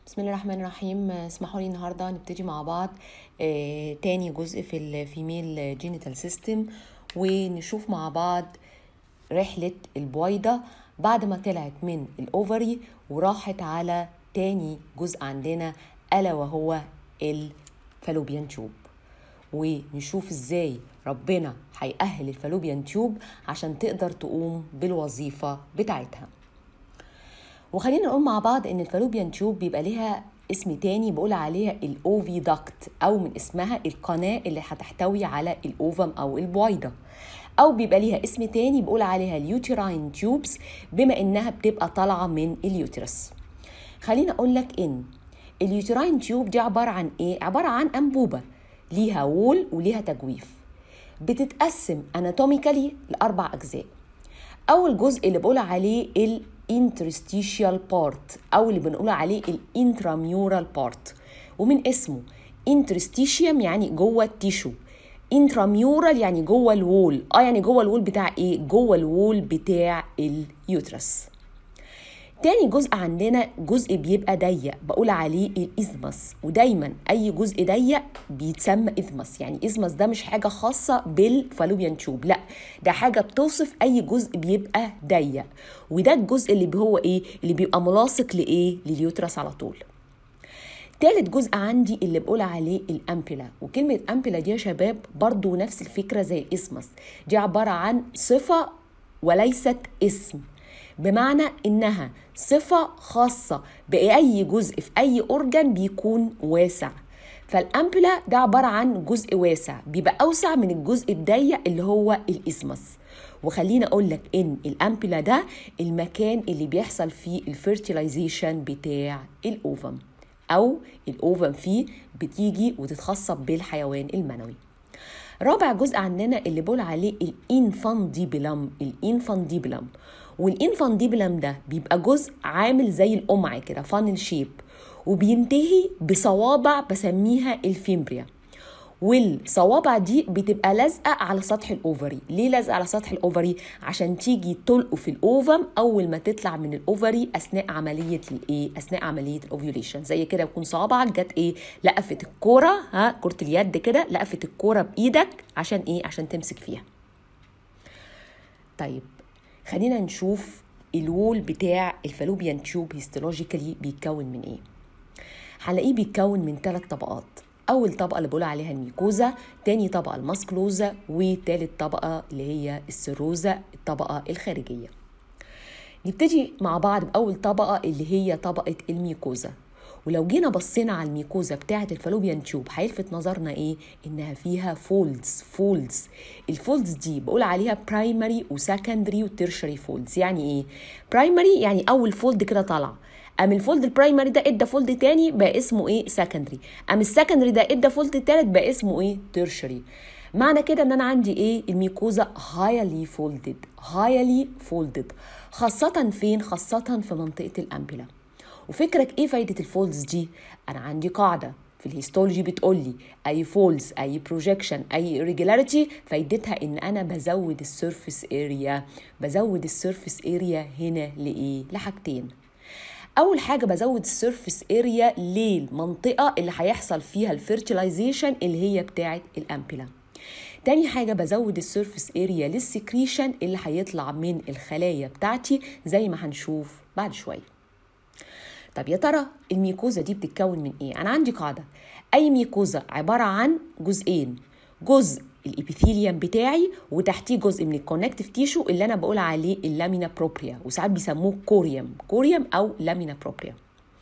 بسم الله الرحمن الرحيم اسمحوا لي النهارده نبتدي مع بعض آه تاني جزء في الفيميل جينيتال سيستم ونشوف مع بعض رحلة البويضة بعد ما طلعت من الأوفري وراحت على تاني جزء عندنا ألا وهو الفالوبيان تيوب ونشوف ازاي ربنا هيأهل الفالوبيان تيوب عشان تقدر تقوم بالوظيفة بتاعتها وخلينا نقول مع بعض ان الفالوبيان تيوب بيبقى ليها اسم تاني بقول عليها الاوفي داكت او من اسمها القناه اللي هتحتوي على الاوفم او البويضه او بيبقى ليها اسم تاني بقول عليها اليوتراين تيوبس بما انها بتبقى طالعه من اليوترس خلينا اقول لك ان اليوتراين تيوب دي عباره عن ايه عباره عن انبوبه ليها وول وليها تجويف بتتقسم اناتوميكالي لاربع اجزاء اول جزء اللي بقول عليه الانترستيشيال بارت او اللي بنقول عليه الانتراميورال بارت ومن اسمه انترستيشيوم يعني جوه التيشو انتراميورال يعني جوه الوول اه يعني جوه الوول بتاع ايه جوه الوول بتاع اليوترس تاني جزء عندنا جزء بيبقى ضيق بقول عليه الإزمس ودايما أي جزء ضيق بيتسمى إزمس يعني إزمس ده مش حاجة خاصة بالفالوبيان تيوب لا ده حاجة بتوصف أي جزء بيبقى ضيق وده الجزء اللي هو إيه اللي بيبقى ملاصق لإيه لليوترس على طول تالت جزء عندي اللي بقول عليه الأمبيلا وكلمة أمبيلا دي يا شباب برضو نفس الفكرة زي الإسمس دي عبارة عن صفة وليست اسم بمعنى انها صفه خاصه باي جزء في اي اورجان بيكون واسع فالامبولا ده عباره عن جزء واسع بيبقى اوسع من الجزء الضيق اللي هو الاسمس وخليني اقول لك ان الامبولا ده المكان اللي بيحصل فيه الفيرتيلايزيشن بتاع الاوفم او الاوفم فيه بتيجي وتتخصب بالحيوان المنوي رابع جزء عندنا اللي بقول عليه الانفانديبلم الانفانديبلم والانفانديبلم ده بيبقى جزء عامل زي القمع كده فانل شيب وبينتهي بصوابع بسميها الفيمبريا والصوابع دي بتبقى لازقه على سطح الاوفري ليه لازقه على سطح الاوفري عشان تيجي تلقوا في الاوفم اول ما تطلع من الاوفري اثناء عمليه الايه اثناء عمليه الاوفيوليشن زي كده يكون صوابعك جت ايه لقفت الكوره ها كره اليد كده لقفت الكوره بايدك عشان ايه عشان تمسك فيها طيب خلينا نشوف الوول بتاع الفالوبيان تيوب هيستولوجيكالي بيتكون من ايه هنلاقيه بيتكون من ثلاث طبقات اول طبقه اللي بقول عليها الميكوزا تاني طبقه الماسكلوزا وتالت طبقه اللي هي السيروزا الطبقه الخارجيه نبتدي مع بعض باول طبقه اللي هي طبقه الميكوزا ولو جينا بصينا على الميكوزا بتاعه الفالوبيان تيوب هيلفت نظرنا ايه انها فيها فولدز فولدز الفولدز دي بقول عليها برايمري وسكندري وتيرشري فولدز يعني ايه برايمري يعني اول فولد كده طالعه ام الفولد البرايمري ده ادى فولد تاني بقى اسمه ايه سكندري ام السكندري ده ادى فولد تالت بقى اسمه ايه تيرشري معنى كده ان انا عندي ايه الميكوزا هايلي فولدد هايلي فولدد خاصة فين خاصة في منطقة الأمبلا وفكرك ايه فايدة الفولدز دي انا عندي قاعدة في الهيستولوجي بتقول لي اي فولز اي بروجكشن اي irregularity فايدتها ان انا بزود السيرفيس اريا بزود السيرفيس اريا هنا لايه لحاجتين اول حاجه بزود السيرفيس اريا للمنطقه اللي هيحصل فيها الفيرتيلايزيشن اللي هي بتاعه الامبيلا تاني حاجة بزود السيرفيس اريا للسكريشن اللي هيطلع من الخلايا بتاعتي زي ما هنشوف بعد شوية طب يا ترى الميكوزا دي بتتكون من ايه انا عندي قاعدة اي ميكوزا عبارة عن جزئين جزء الابيثيليوم بتاعي وتحتيه جزء من الكونكتيف تيشو اللي انا بقول عليه اللامينا بروبريا وساعات بيسموه كوريوم كوريوم او لامينا بروبريا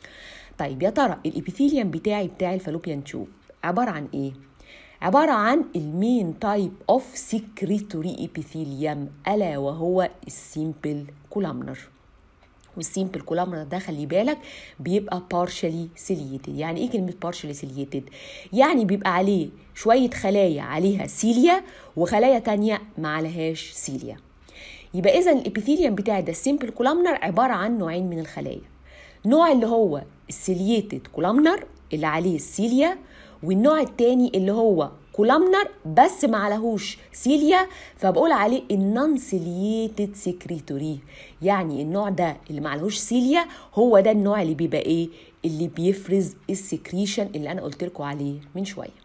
طيب يا ترى الابيثيليوم بتاعي بتاع الفالوبيان تيوب عباره عن ايه عباره عن المين تايب اوف سكريتوري ابيثيليوم الا وهو السيمبل كولامنر والسيمبل كولامنر ده خلي بالك بيبقى partially ciliated يعني ايه كلمه partially ciliated يعني بيبقى عليه شويه خلايا عليها سيليا وخلايا تانية ما عليهاش سيليا يبقى اذا الابيثيليوم بتاعي ده السيمبل كولامنر عباره عن نوعين من الخلايا نوع اللي هو السيلييتد كولامنر اللي عليه السيليا والنوع التاني اللي هو كولامنر بس ما عليهوش سيليا فبقول عليه النون سيلييتد سكريتوري يعني النوع ده اللي ما عليهوش سيليا هو ده النوع اللي بيبقى ايه اللي بيفرز السكريشن اللي انا قلت لكم عليه من شويه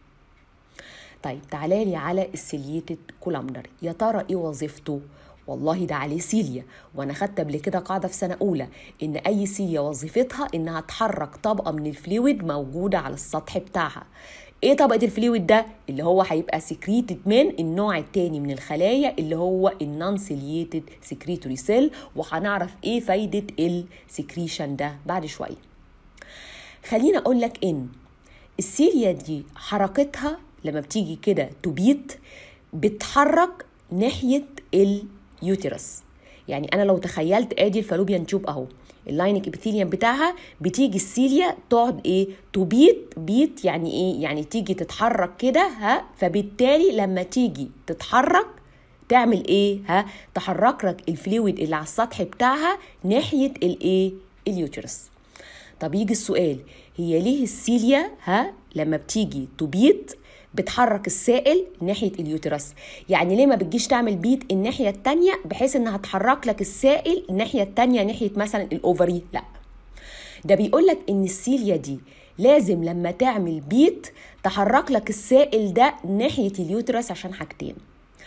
طيب تعالى لي على السيليتد كولامنر يا ترى ايه وظيفته والله ده عليه سيليا وانا خدت قبل كده قاعده في سنه اولى ان اي سيليا وظيفتها انها تحرك طبقه من الفلويد موجوده على السطح بتاعها ايه طبقه الفلويد ده اللي هو هيبقى سكريتد من النوع التاني من الخلايا اللي هو النون سيليتد سكريتوري سيل وهنعرف ايه فايده السكريشن ده بعد شويه خليني اقول لك ان السيليا دي حركتها لما بتيجي كده تبيت بتحرك ناحيه اليوترس يعني انا لو تخيلت ادي الفالوبيان تيوب اهو اللاينك ابيثيليوم بتاعها بتيجي السيليا تقعد ايه تبيت بيت يعني ايه يعني تيجي تتحرك كده ها فبالتالي لما تيجي تتحرك تعمل ايه ها تحرك لك الفلويد اللي على السطح بتاعها ناحيه الايه اليوترس طب يجي السؤال هي ليه السيليا ها لما بتيجي تبيت بتحرك السائل ناحية اليوترس يعني ليه ما بتجيش تعمل بيت الناحية التانية بحيث انها تحرك لك السائل الناحية التانية ناحية مثلا الاوفري لا ده بيقول لك ان السيليا دي لازم لما تعمل بيت تحرك لك السائل ده ناحية اليوترس عشان حاجتين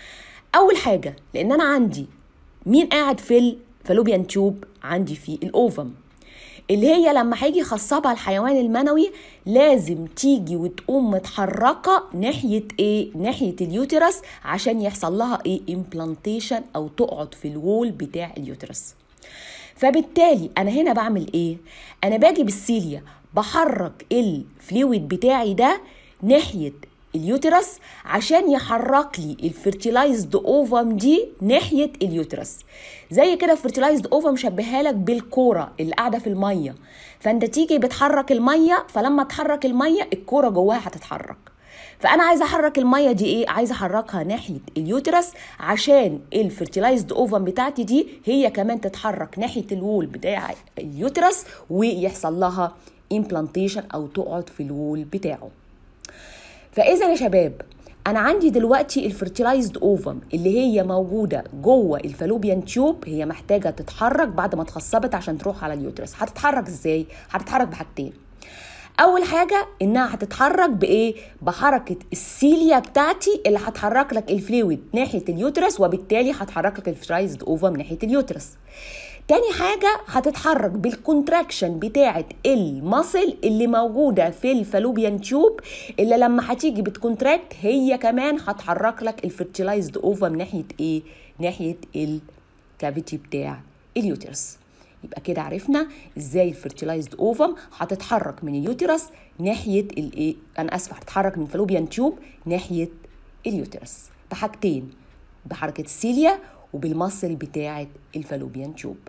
اول حاجة لان انا عندي مين قاعد في الفالوبيان تيوب عندي في الاوفم اللي هي لما هيجي يخصبها الحيوان المنوي لازم تيجي وتقوم متحركه ناحيه ايه ناحيه اليوترس عشان يحصل لها ايه امبلانتيشن او تقعد في الوول بتاع اليوترس فبالتالي انا هنا بعمل ايه انا باجي بالسيليا بحرك الفلويد بتاعي ده ناحيه اليوترس عشان يحرك لي الفيرتيلايزد اوفم دي ناحيه اليوترس زي كده الفيرتيلايزد اوفم شبهها لك بالكوره اللي قاعده في الميه فانت تيجي بتحرك الميه فلما تحرك الميه الكوره جواها هتتحرك فانا عايزه احرك الميه دي ايه عايزه احركها ناحيه اليوترس عشان الفيرتيلايزد اوفم بتاعتي دي هي كمان تتحرك ناحيه الوول بتاع اليوترس ويحصل لها امبلانتيشن او تقعد في الوول بتاعه فاذا يا شباب انا عندي دلوقتي الفرتيلايزد اوفم اللي هي موجوده جوه الفالوبيان تيوب هي محتاجه تتحرك بعد ما اتخصبت عشان تروح على اليوترس هتتحرك ازاي هتتحرك بحاجتين اول حاجه انها هتتحرك بايه بحركه السيليا بتاعتي اللي هتحرك لك الفلويد ناحيه اليوترس وبالتالي هتحرك لك الفرايزد اوفم ناحيه اليوترس تاني حاجة هتتحرك بالكونتراكشن بتاعة المصل اللي موجودة في الفالوبيان تيوب اللي لما هتيجي بتكونتراكت هي كمان هتحرك لك الفيرتيلايزد اوفم ناحية ايه؟ ناحية الكافيتي بتاع اليوترس يبقى كده عرفنا ازاي الفيرتيلايزد اوفم هتتحرك من اليوترس ناحية الايه؟ انا اسف هتتحرك من الفالوبيان تيوب ناحية اليوترس بحاجتين بحركة السيليا وبالمصل بتاعة الفالوبيان تيوب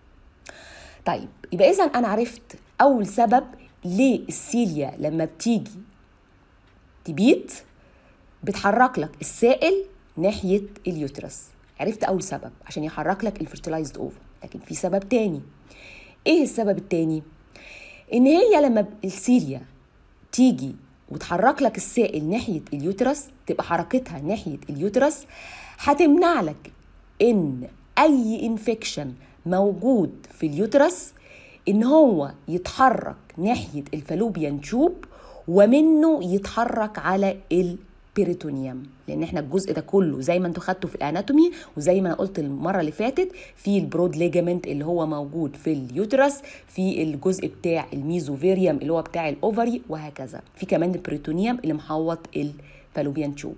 طيب يبقى اذا انا عرفت اول سبب ليه السيليا لما بتيجي تبيت بتحرك لك السائل ناحيه اليوترس عرفت اول سبب عشان يحرك لك الفرتلايزد اوفر لكن في سبب تاني ايه السبب التاني ان هي لما السيليا تيجي وتحرك لك السائل ناحيه اليوترس تبقى حركتها ناحيه اليوترس هتمنع لك ان اي انفكشن موجود في اليوترس ان هو يتحرك ناحيه الفالوبيان تيوب ومنه يتحرك على البيريتونيوم لان احنا الجزء ده كله زي ما انتوا خدتوا في الاناتومي وزي ما انا قلت المره اللي فاتت في البرود ليجامنت اللي هو موجود في اليوترس في الجزء بتاع الميزوفيريوم اللي هو بتاع الاوفري وهكذا في كمان البريتونيوم اللي محوط الفالوبيان تيوب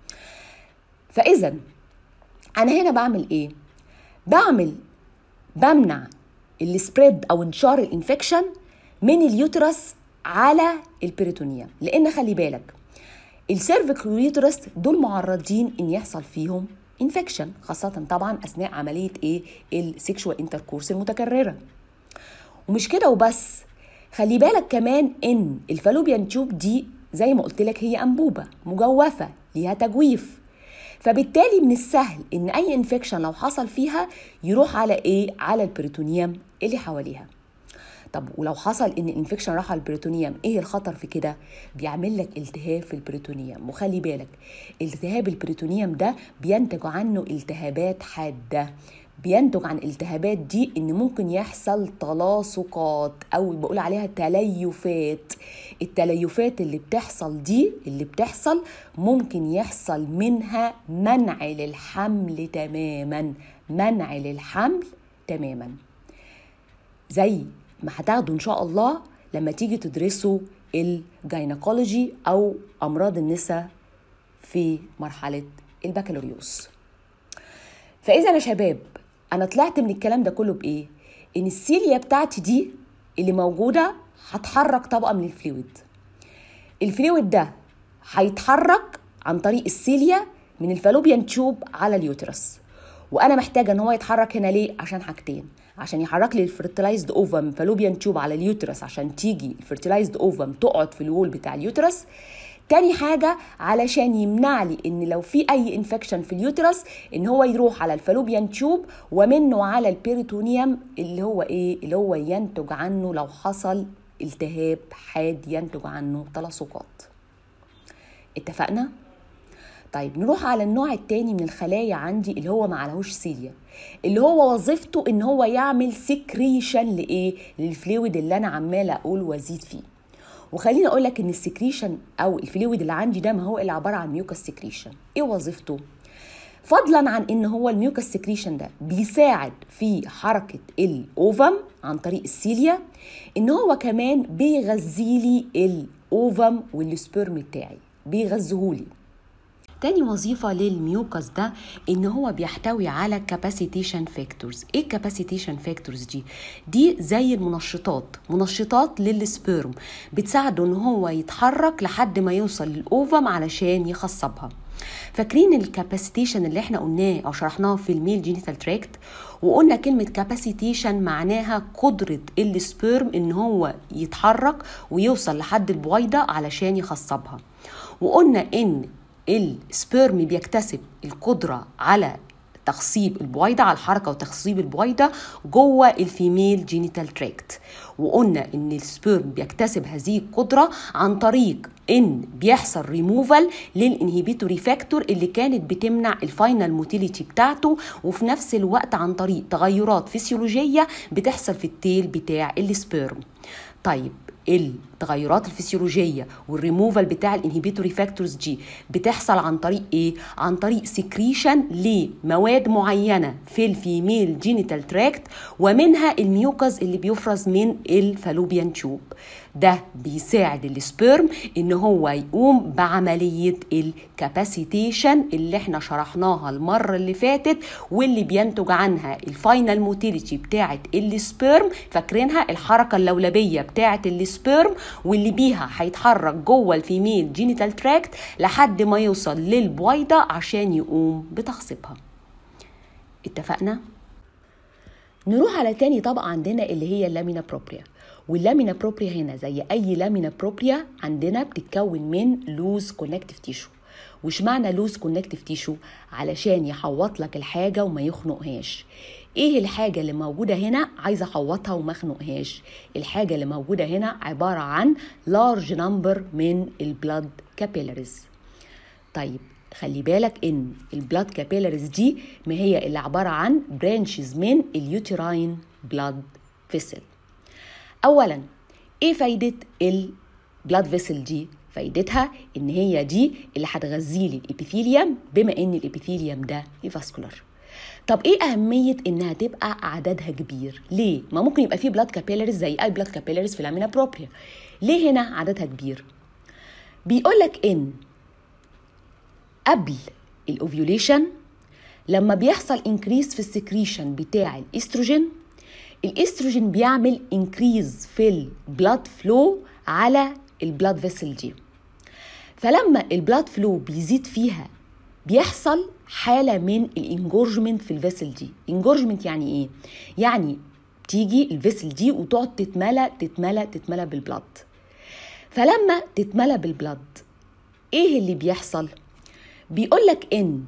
فاذا انا هنا بعمل ايه بعمل بمنع السبريد او انتشار الانفكشن من اليوترس على البريتونيوم لان خلي بالك السيرفيكال واليوترس دول معرضين ان يحصل فيهم انفكشن خاصه طبعا اثناء عمليه ايه السيكشوال انتركورس المتكرره ومش كده وبس خلي بالك كمان ان الفالوبيان تيوب دي زي ما قلت لك هي انبوبه مجوفه ليها تجويف فبالتالي من السهل ان اي انفكشن لو حصل فيها يروح على ايه على البريتونيوم اللي حواليها طب ولو حصل ان الانفكشن راح على البريتونيوم ايه الخطر في كده بيعمل لك التهاب في البريتونيوم وخلي بالك التهاب البريتونيوم ده بينتج عنه التهابات حاده بينتج عن الالتهابات دي ان ممكن يحصل تلاصقات او بقول عليها تليفات التليفات اللي بتحصل دي اللي بتحصل ممكن يحصل منها منع للحمل تماما منع للحمل تماما زي ما هتاخدوا ان شاء الله لما تيجي تدرسوا الجاينكولوجي او امراض النساء في مرحله البكالوريوس فاذا يا شباب انا طلعت من الكلام ده كله بايه ان السيليا بتاعتي دي اللي موجوده هتحرك طبقه من الفلويد الفلويد ده هيتحرك عن طريق السيليا من الفالوبيان تيوب على اليوترس وانا محتاجه ان هو يتحرك هنا ليه عشان حاجتين عشان يحرك لي الفرتلايزد اوفم فالوبيان تيوب على اليوترس عشان تيجي الفرتلايزد اوفم تقعد في الوول بتاع اليوترس تاني حاجة علشان يمنع لي ان لو في اي انفكشن في اليوترس ان هو يروح على الفالوبيان تيوب ومنه على البيريتونيوم اللي هو ايه اللي هو ينتج عنه لو حصل التهاب حاد ينتج عنه تلصقات اتفقنا؟ طيب نروح على النوع التاني من الخلايا عندي اللي هو ما عليهوش سيليا اللي هو وظيفته ان هو يعمل سكريشن لايه للفلويد اللي انا عماله اقول وازيد فيه وخليني اقول لك ان السكريشن او الفلويد اللي عندي ده ما هو الا عباره عن ميوكس سكريشن ايه وظيفته فضلا عن ان هو الميوكس سكريشن ده بيساعد في حركه الاوفم عن طريق السيليا ان هو كمان بيغذيلي الاوفم والسبرم بتاعي بيغذهولي تاني وظيفة للميوكس ده إن هو بيحتوي على كاباسيتيشن فاكتورز إيه كاباسيتيشن فاكتورز دي؟ دي زي المنشطات منشطات للسبيرم بتساعده إن هو يتحرك لحد ما يوصل للأوفم علشان يخصبها فاكرين الكاباسيتيشن اللي احنا قلناه او شرحناه في الميل جينيتال تراكت وقلنا كلمة كاباسيتيشن معناها قدرة السبيرم ان هو يتحرك ويوصل لحد البويضة علشان يخصبها وقلنا ان السبيرم بيكتسب القدرة على تخصيب البويضة على الحركة وتخصيب البويضة جوه الفيميل جينيتال تراكت وقلنا ان السبيرم بيكتسب هذه القدرة عن طريق ان بيحصل ريموفال للانهبيتوري فاكتور اللي كانت بتمنع الفاينل موتيليتي بتاعته وفي نفس الوقت عن طريق تغيرات فسيولوجية بتحصل في التيل بتاع السبيرم طيب التغيرات الفسيولوجيه والريموفال بتاع الانهبيتوري فاكتورز دي بتحصل عن طريق ايه عن طريق سكريشن لمواد معينه في الفيميل جينيتال تراكت ومنها الميوكز اللي بيفرز من الفالوبيان تيوب ده بيساعد السبيرم ان هو يقوم بعمليه الكاباسيتيشن اللي احنا شرحناها المره اللي فاتت واللي بينتج عنها الفاينل موتيليتي بتاعه السبيرم فاكرينها الحركه اللولبيه بتاعه السبيرم واللي بيها هيتحرك جوه الفيميل جينيتال تراكت لحد ما يوصل للبويضه عشان يقوم بتخصيبها اتفقنا نروح على تاني طبقة عندنا اللي هي اللامينا بروبريا واللامينا بروبريا هنا زي اي لامينا بروبريا عندنا بتتكون من لوز كونكتيف تيشو وش معنى لوز كونكتيف تيشو علشان يحوط لك الحاجه وما يخنقهاش ايه الحاجه اللي موجوده هنا عايزه احوطها وما اخنقهاش الحاجه اللي موجوده هنا عباره عن لارج نمبر من البلاد كابيلاريز طيب خلي بالك ان البلاد كابيلاريز دي ما هي اللي عباره عن برانشز من اليوتراين بلاد فيسل اولا ايه فايده البلاد فيسل دي فايدتها ان هي دي اللي هتغذي لي الابيثيليوم بما ان الابيثيليوم ده فاسكولار طب ايه اهميه انها تبقى عددها كبير ليه ما ممكن يبقى في بلاد كابيلاريز زي اي بلاد كابيلاريز في الامينا بروبريا ليه هنا عددها كبير بيقول لك ان قبل الاوفيوليشن لما بيحصل انكريس في السكريشن بتاع الاستروجين الاستروجين بيعمل انكريز في البلاد فلو على البلاد فيسل دي فلما البلاد فلو بيزيد فيها بيحصل حالة من الانجورجمنت في الفيسل دي انجورجمنت يعني ايه؟ يعني تيجي الفيسل دي وتقعد تتملى تتملى تتملى بالبلاد فلما تتملى بالبلاد ايه اللي بيحصل؟ بيقول لك ان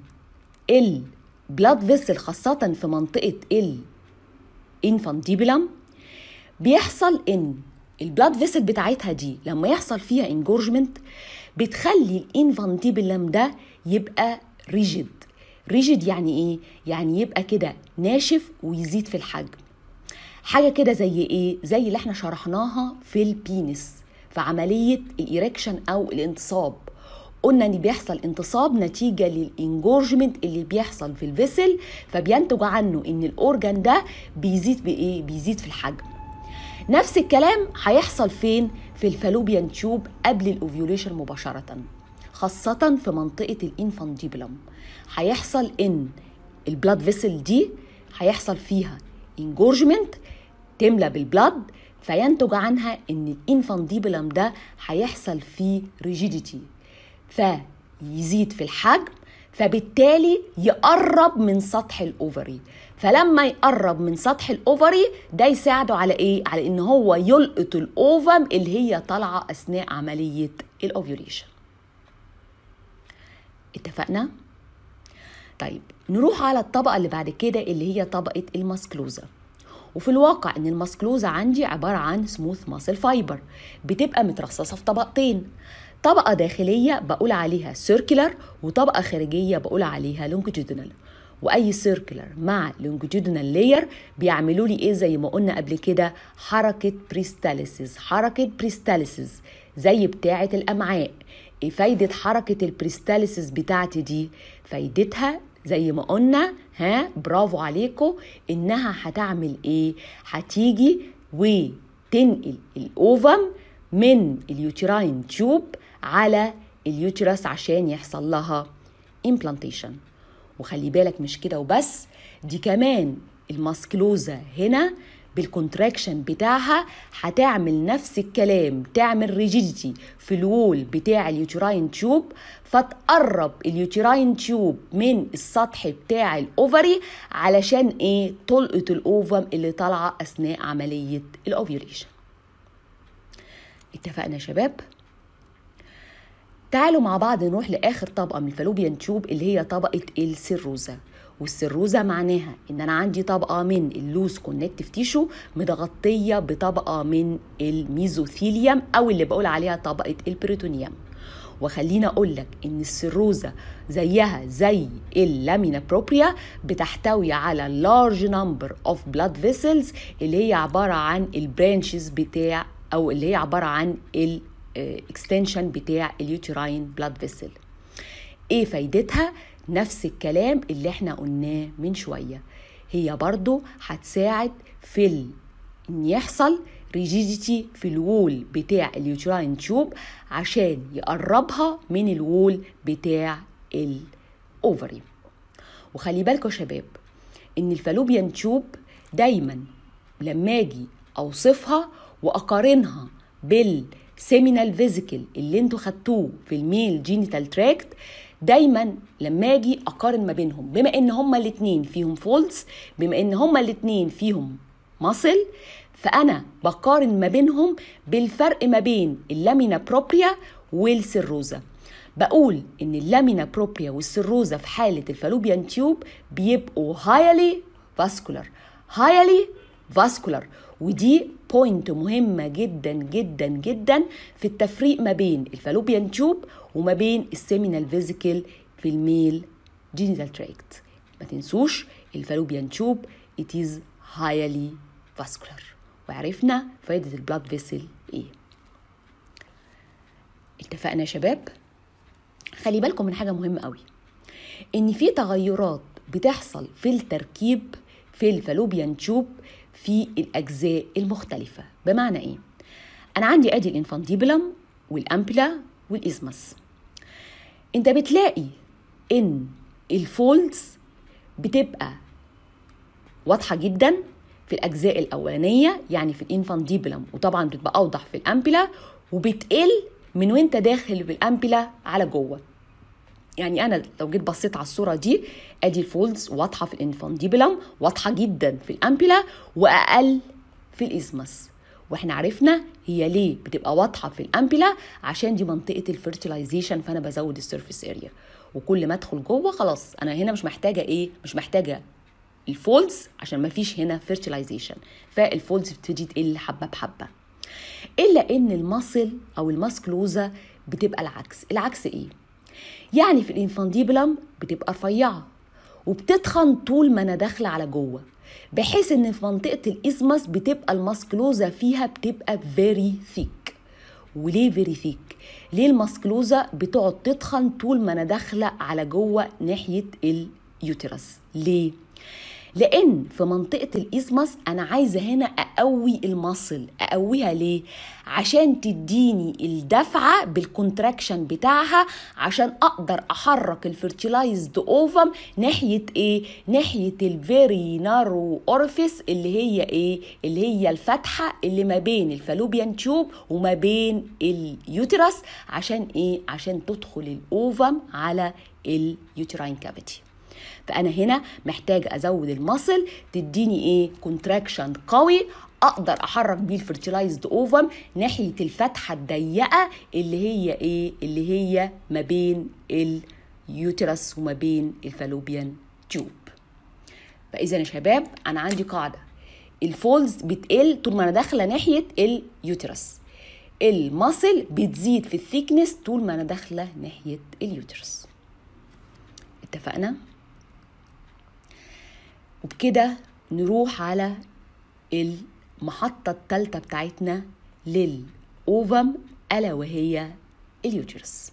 البلاد فيسل خاصة في منطقة الانفانتيبولم بيحصل ان البلاد فيسل بتاعتها دي لما يحصل فيها انجورجمنت بتخلي الانفانتيبلم ده يبقى ريجيد ريجيد يعني ايه يعني يبقى كده ناشف ويزيد في الحجم حاجه كده زي ايه زي اللي احنا شرحناها في البينس في عمليه الايركشن او الانتصاب قلنا ان بيحصل انتصاب نتيجه للانجورجمنت اللي بيحصل في الفيسل فبينتج عنه ان الاورجان ده بيزيد بايه بيزيد في الحجم نفس الكلام هيحصل فين في الفالوبيان تيوب قبل الاوفيوليشن مباشره خاصه في منطقه الانفانديبلم هيحصل ان البلاد فيسل دي هيحصل فيها انجورجمنت تملى بالبلاد فينتج عنها ان الانفانديبلم ده هيحصل فيه ريجيديتي فيزيد في الحجم فبالتالي يقرب من سطح الاوفري فلما يقرب من سطح الاوفري ده يساعده على ايه على ان هو يلقط الاوفم اللي هي طالعه اثناء عمليه الاوفيوليشن اتفقنا طيب نروح على الطبقه اللي بعد كده اللي هي طبقه الماسكلوزا وفي الواقع ان الماسكلوزا عندي عباره عن سموث ماسل فايبر بتبقى مترصصه في طبقتين طبقه داخليه بقول عليها سيركلر وطبقه خارجيه بقول عليها لونجيتودينال واي سيركلر مع لونجيتودينال لاير بيعملوا لي ايه زي ما قلنا قبل كده حركه بريستاليسيس حركه بريستاليسيس زي بتاعه الامعاء ايه فايده حركه البريستاليسيس بتاعتي دي فايدتها زي ما قلنا ها برافو عليكم انها هتعمل ايه هتيجي وتنقل الاوفم من اليوتراين تيوب على اليوترس عشان يحصل لها implantation وخلي بالك مش كده وبس دي كمان الماسكلوزا هنا بالكونتراكشن بتاعها هتعمل نفس الكلام تعمل ريجيديتي في الوول بتاع اليوتراين تيوب فتقرب اليوتراين تيوب من السطح بتاع الاوفري علشان ايه تلقط الاوفم اللي طالعه اثناء عمليه الاوفيوليشن اتفقنا يا شباب تعالوا مع بعض نروح لاخر طبقه من الفالوبيان تيوب اللي هي طبقه السيروزا والسيروزا معناها ان انا عندي طبقه من اللوز كونكتيف تيشو متغطيه بطبقه من الميزوثيليوم او اللي بقول عليها طبقه البريتونيوم وخلينا اقول لك ان السيروزا زيها زي اللامينا بروبريا بتحتوي على large number of blood vessels اللي هي عباره عن البرانشز بتاع او اللي هي عباره عن الاكستنشن بتاع اليوتراين بلاد فيسل ايه فايدتها نفس الكلام اللي احنا قلناه من شويه هي برضو هتساعد في ال... ان يحصل ريجيديتي في الوول بتاع اليوتراين تيوب عشان يقربها من الوول بتاع الاوفري وخلي بالكم يا شباب ان الفالوبيان تيوب دايما لما اجي اوصفها واقارنها بالسيمينال فيزيكل اللي انتوا خدتوه في الميل جينيتال تراكت دايما لما اجي اقارن ما بينهم بما ان هما الاتنين فيهم فولدز بما ان هما الاتنين فيهم ماسل فانا بقارن ما بينهم بالفرق ما بين اللامينا بروبريا والسيروزا بقول ان اللامينا بروبريا والسيروزا في حاله الفالوبيان تيوب بيبقوا هايلي فاسكولار هايلي فاسكولار ودي بوينت مهمه جدا جدا جدا في التفريق ما بين الفالوبيان تيوب وما بين السيمينال فيزيكل في الميل جينيتال تراكت ما تنسوش الفالوبيان تيوب it is highly vascular وعرفنا فايدة البلاد فيسل ايه اتفقنا يا شباب خلي بالكم من حاجة مهمة قوي ان في تغيرات بتحصل في التركيب في الفالوبيان تيوب في الاجزاء المختلفة بمعنى ايه انا عندي ادي الانفانتيبلم والامبلا والازمس انت بتلاقي ان الفولدز بتبقى واضحه جدا في الاجزاء الاولانيه يعني في الانفانديبلم وطبعا بتبقى اوضح في الامبلا وبتقل من وانت داخل بالامبلا على جوه يعني انا لو جيت بصيت على الصوره دي ادي الفولدز واضحه في الانفانديبلم واضحه جدا في الامبلا واقل في الازمس واحنا عرفنا هي ليه بتبقى واضحه في الامبلا عشان دي منطقه الفيرتلايزيشن فانا بزود السيرفيس اريا وكل ما ادخل جوه خلاص انا هنا مش محتاجه ايه مش محتاجه الفولدز عشان ما فيش هنا فيرتلايزيشن فالفولدز بتبتدي تقل حبه بحبه الا ان المصل او الماسكلوزا بتبقى العكس العكس ايه يعني في الانفانديبلم بتبقى رفيعه وبتتخن طول ما انا داخله على جوه بحيث ان في منطقه الاسمس بتبقى الماسكلوزا فيها بتبقى فيري ثيك وليه فيري ثيك ليه الماسكلوزا بتقعد تتخن طول ما انا داخله على جوه ناحيه اليوترس ليه لان في منطقه الاسمس انا عايزه هنا اقوي المصل اقويها ليه عشان تديني الدفعه بالكونتراكشن بتاعها عشان اقدر احرك الفيرتيلايزد اوفم ناحيه ايه ناحيه الفيري نارو اورفيس اللي هي ايه اللي هي الفتحه اللي ما بين الفالوبيان تيوب وما بين اليوترس عشان ايه عشان تدخل الاوفم على اليوتراين كافيتي فانا هنا محتاج ازود المصل تديني ايه كونتراكشن قوي اقدر احرك بيه الفيرتيلايزد اوفم ناحيه الفتحه الضيقه اللي هي ايه اللي هي ما بين اليوترس وما بين الفالوبيان تيوب فاذا يا شباب انا عندي قاعده الفولز بتقل طول ما انا داخله ناحيه اليوترس المصل بتزيد في الثيكنس طول ما انا داخله ناحيه اليوترس اتفقنا وبكده نروح على المحطة الثالثة بتاعتنا للأوفم ألا وهي اليوترس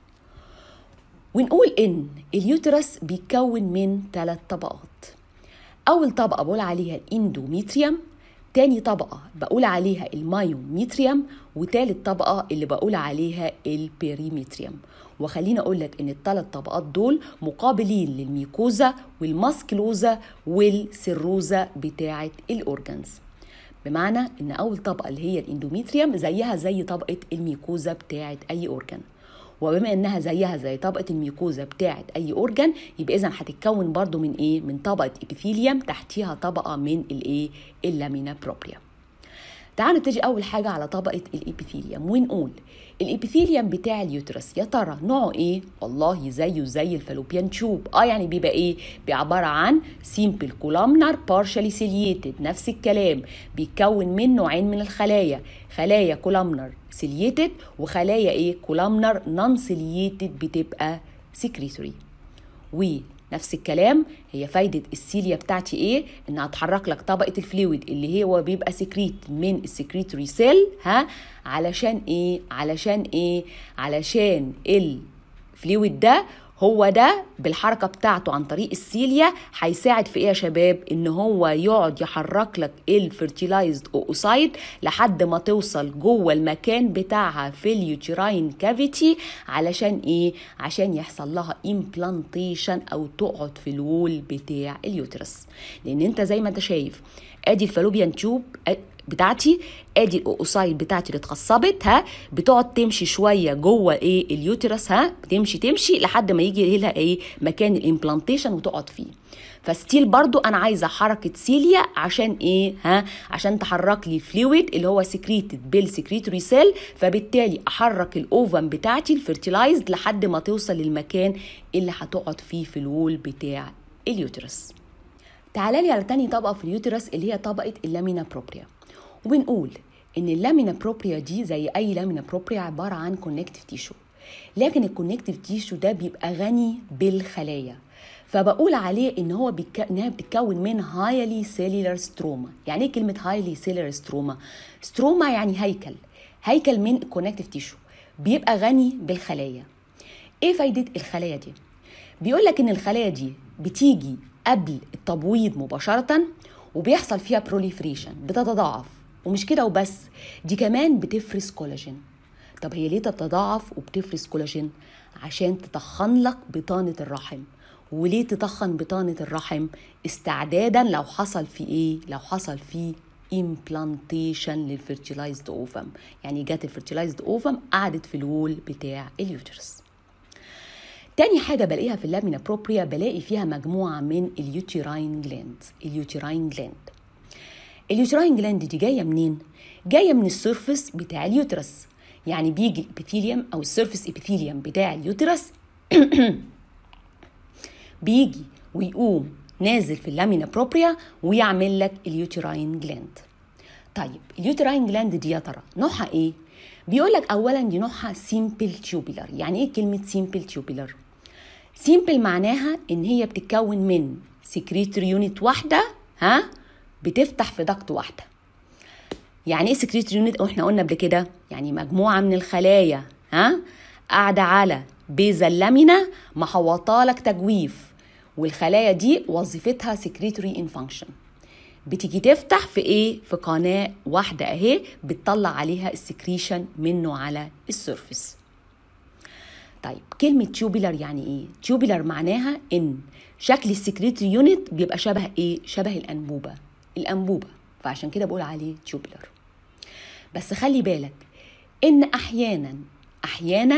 ونقول إن اليوترس بيتكون من ثلاث طبقات أول طبقة بقول عليها الإندوميتريوم تاني طبقة بقول عليها المايوميتريوم وتالت طبقة اللي بقول عليها البيريميتريوم وخليني اقول لك ان الثلاث طبقات دول مقابلين للميكوزا والماسكلوزا والسيروزا بتاعه الاورجنز بمعنى ان اول طبقه اللي هي الاندوميتريوم زيها زي طبقه الميكوزا بتاعه اي اورجن وبما انها زيها زي طبقه الميكوزا بتاعه اي اورجن يبقى اذا هتتكون برضو من ايه من طبقه ابيثيليوم تحتيها طبقه من الايه اللامينا بروبريا تعالوا نبتدي اول حاجه على طبقه الابيثيليوم ونقول الابيثيليوم بتاع اليوترس يا ترى نوعه ايه والله زيه زي الفالوبيان تيوب اه يعني بيبقى ايه عباره عن سيمبل كولامنر بارشالي سيلييتد نفس الكلام بيتكون من نوعين من الخلايا خلايا كولامنر سيلييتد وخلايا ايه كولامنر نون سيلييتد بتبقى سكريتوري نفس الكلام هي فايدة السيليا بتاعتي ايه انها تحرك لك طبقة الفلويد اللي هو بيبقى سكريت من السكريتوري سيل ها علشان ايه علشان ايه علشان الفلويد ده هو ده بالحركة بتاعته عن طريق السيليا هيساعد في ايه يا شباب ان هو يقعد يحرك لك الفيرتيلايزد اوسايد لحد ما توصل جوه المكان بتاعها في اليوتراين كافيتي علشان ايه عشان يحصل لها امبلانتيشن او تقعد في الوول بتاع اليوترس لان انت زي ما انت شايف ادي الفالوبيان تيوب بتاعتي ادي الاوسايد بتاعتي اللي اتخصبت ها بتقعد تمشي شويه جوه ايه اليوترس ها بتمشي تمشي لحد ما يجي لها ايه مكان الامبلانتيشن وتقعد فيه فستيل برضو انا عايزه حركه سيليا عشان ايه ها عشان تحرك لي فلويد اللي هو سكريتد بالسكريتوري سيل فبالتالي احرك الاوفم بتاعتي الفيرتيلايزد لحد ما توصل للمكان اللي هتقعد فيه في الوول بتاع اليوترس تعالى لي على تاني طبقه في اليوترس اللي هي طبقه اللامينا بروبريا وبنقول ان اللامينا بروبريا دي زي اي لامينا بروبريا عباره عن كونكتيف تيشو لكن الكونكتيف تيشو ده بيبقى غني بالخلايا فبقول عليه ان هو بيك... انها بتتكون من هايلي سيلولار ستروما يعني ايه كلمه هايلي سيلولار ستروما ستروما يعني هيكل هيكل من الكونكتيف تيشو بيبقى غني بالخلايا ايه فايده الخلايا دي بيقول لك ان الخلايا دي بتيجي قبل التبويض مباشره وبيحصل فيها بروليفريشن بتتضاعف ومش كده وبس دي كمان بتفرز كولاجين طب هي ليه تتضاعف وبتفرز كولاجين عشان تتخن لك بطانة الرحم وليه تتخن بطانة الرحم استعدادا لو حصل في ايه لو حصل في implantation للفيرتيلايزد اوفم يعني جت الفيرتيلايزد اوفم قعدت في الوول بتاع اليوترس تاني حاجة بلاقيها في اللامينا بروبريا بلاقي فيها مجموعة من اليوتيراين جلاند اليوتيراين جلاند اليوتراين جلاند دي جايه منين جايه من السيرفس بتاع اليوترس يعني بيجي الابيثيليوم او السيرفس ابيثيليوم بتاع اليوترس بيجي ويقوم نازل في اللامينا بروبريا ويعمل لك اليوتراين جلاند طيب اليوتراين جلاند دي يا ترى نوعها ايه بيقول لك اولا دي نوعها سيمبل تيوبيلر يعني ايه كلمه سيمبل تيوبيلر سيمبل معناها ان هي بتتكون من سكريتري يونت واحده ها بتفتح في ضغط واحده يعني ايه سكريتري يونت احنا قلنا قبل كده يعني مجموعه من الخلايا ها قاعده على بيزا اللامينا محوطالك تجويف والخلايا دي وظيفتها سكريتوري ان فانكشن بتيجي تفتح في ايه في قناه واحده اهي بتطلع عليها السكريشن منه على السيرفس طيب كلمة تيوبيلر يعني ايه؟ تيوبيلر معناها ان شكل السكريتري يونت بيبقى شبه ايه؟ شبه الأنبوبة الأنبوبة فعشان كده بقول عليه تيوبيلر بس خلي بالك ان احيانا احيانا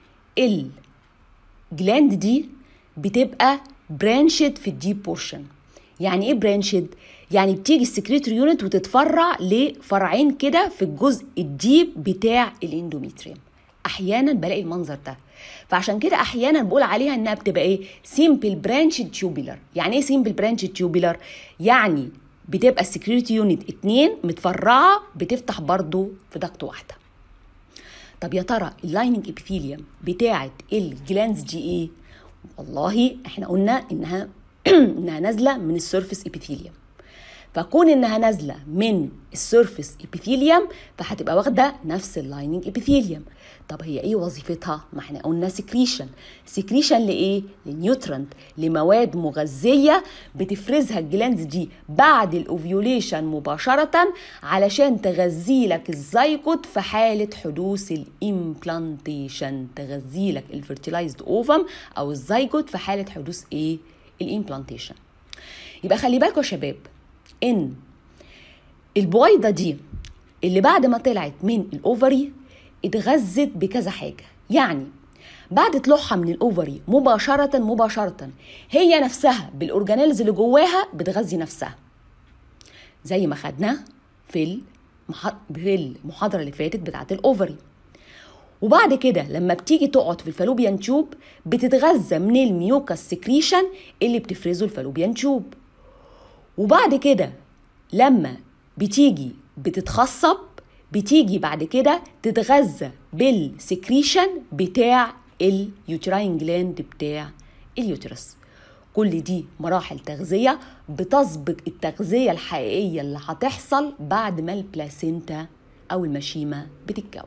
الجلاند دي بتبقى برانشد في الديب بورشن يعني ايه برانشد يعني بتيجي السكريتري يونت وتتفرع لفرعين كده في الجزء الديب بتاع الاندوميتريوم احيانا بلاقي المنظر ده فعشان كده احيانا بقول عليها انها بتبقى ايه سيمبل برانشد تيوبيلر يعني ايه سيمبل برانشد تيوبيلر يعني بتبقى السكريتي يونت اتنين متفرعه بتفتح برضو في ضغط واحده طب يا ترى اللايننج ابيثيليوم بتاعه الجلانز دي ايه والله احنا قلنا انها انها نازله من السيرفس ابيثيليوم فكون انها نازله من السيرفس ابيثيليوم فهتبقى واخده نفس اللايننج ابيثيليوم طب هي ايه وظيفتها ما احنا قلنا سكريشن سكريشن لايه لنيوترنت لمواد مغذيه بتفرزها الجلاندز دي بعد الاوفيوليشن مباشره علشان تغذي لك الزيكوت في حاله حدوث الامبلانتيشن تغذي لك الفيرتيلايزد اوفم او الزيكوت في حاله حدوث ايه الامبلانتيشن يبقى خلي بالكم يا شباب ان البويضه دي اللي بعد ما طلعت من الاوفري اتغذت بكذا حاجه يعني بعد طلوعها من الاوفري مباشره مباشره هي نفسها بالاورجانيلز اللي جواها بتغذي نفسها زي ما خدنا في في المحاضره اللي فاتت بتاعه الاوفري وبعد كده لما بتيجي تقعد في الفالوبيان تيوب بتتغذى من الميوكاس سكريشن اللي بتفرزه الفالوبيان تيوب وبعد كده لما بتيجي بتتخصب بتيجي بعد كده تتغذى بالسكريشن بتاع اليوتراين جلاند بتاع اليوترس كل دي مراحل تغذية بتسبق التغذية الحقيقية اللي هتحصل بعد ما البلاسينتا أو المشيمة بتتكون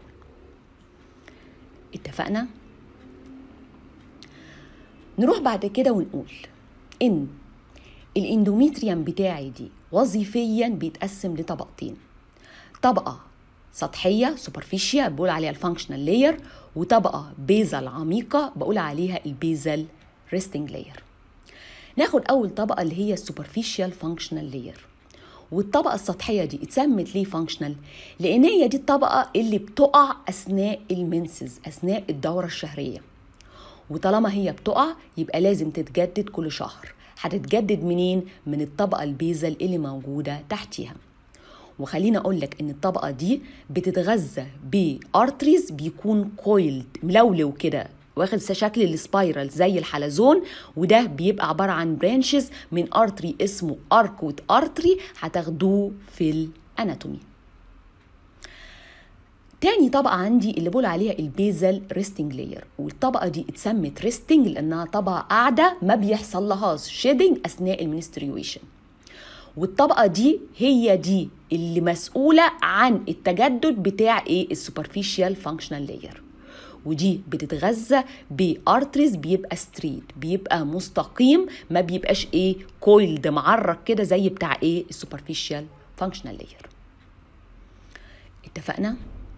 اتفقنا؟ نروح بعد كده ونقول إن الاندوميتريوم بتاعي دي وظيفيا بيتقسم لطبقتين طبقه سطحيه سوبرفيشيا بقول عليها الفانكشنال لاير وطبقه بيزل عميقه بقول عليها البيزل ريستنج لاير ناخد اول طبقه اللي هي السوبرفيشال فانكشنال لاير والطبقة السطحية دي اتسمت ليه فانكشنال؟ لأن هي دي الطبقة اللي بتقع أثناء المنسز أثناء الدورة الشهرية وطالما هي بتقع يبقى لازم تتجدد كل شهر هتتجدد منين من الطبقه البيزل اللي موجوده تحتيها وخلينا اقول لك ان الطبقه دي بتتغذى بارتريز بيكون كويلد ملولو كده واخد شكل السبايرال زي الحلزون وده بيبقى عباره عن برانشز من ارتري اسمه اركوت ارتري هتاخدوه في الاناتومي تاني طبقة عندي اللي بقول عليها البيزل ريستنج لاير والطبقة دي اتسمت ريستنج لأنها طبقة قاعدة ما بيحصل لهاش شيدنج أثناء المنستريويشن والطبقة دي هي دي اللي مسؤولة عن التجدد بتاع ايه السوبرفيشال فانكشنال لاير ودي بتتغذى بارتريز بيبقى ستريت بيبقى مستقيم ما بيبقاش ايه كويلد معرق كده زي بتاع ايه السوبرفيشال فانكشنال لاير اتفقنا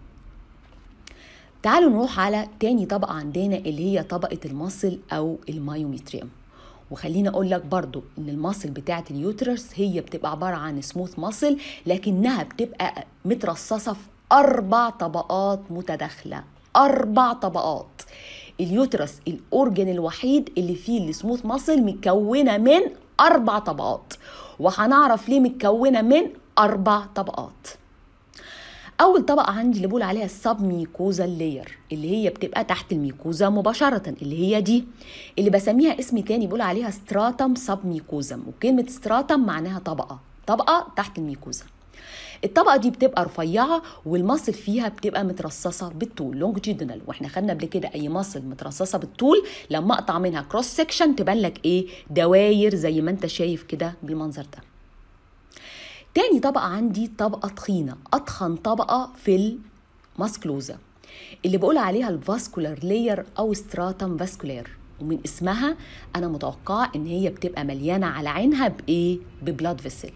تعالوا نروح على تاني طبقة عندنا اللي هي طبقة المصل أو المايوميتريوم وخليني اقول لك برضو ان المصل بتاعه اليوترس هي بتبقى عباره عن سموث مصل لكنها بتبقى مترصصه في اربع طبقات متداخله اربع طبقات اليوترس الاورجن الوحيد اللي فيه السموث مصل متكونه من اربع طبقات وهنعرف ليه متكونه من اربع طبقات اول طبقه عندي اللي بقول عليها السب ميكوزا لاير اللي هي بتبقى تحت الميكوزا مباشره اللي هي دي اللي بسميها اسم تاني بقول عليها ستراتم سب ميكوزم وكلمه ستراتم معناها طبقه طبقه تحت الميكوزا الطبقه دي بتبقى رفيعه والمصل فيها بتبقى مترصصه بالطول لونجيتودينال واحنا خدنا قبل كده اي مصل مترصصه بالطول لما اقطع منها كروس سكشن تبان لك ايه دواير زي ما انت شايف كده بالمنظر ده تاني طبقة عندي طبقة تخينة أتخن طبقة في الماسكلوزا اللي بقول عليها الفاسكولار لاير أو ستراتم فاسكولار ومن اسمها أنا متوقعة إن هي بتبقى مليانة على عينها بإيه؟ ببلاد فيسل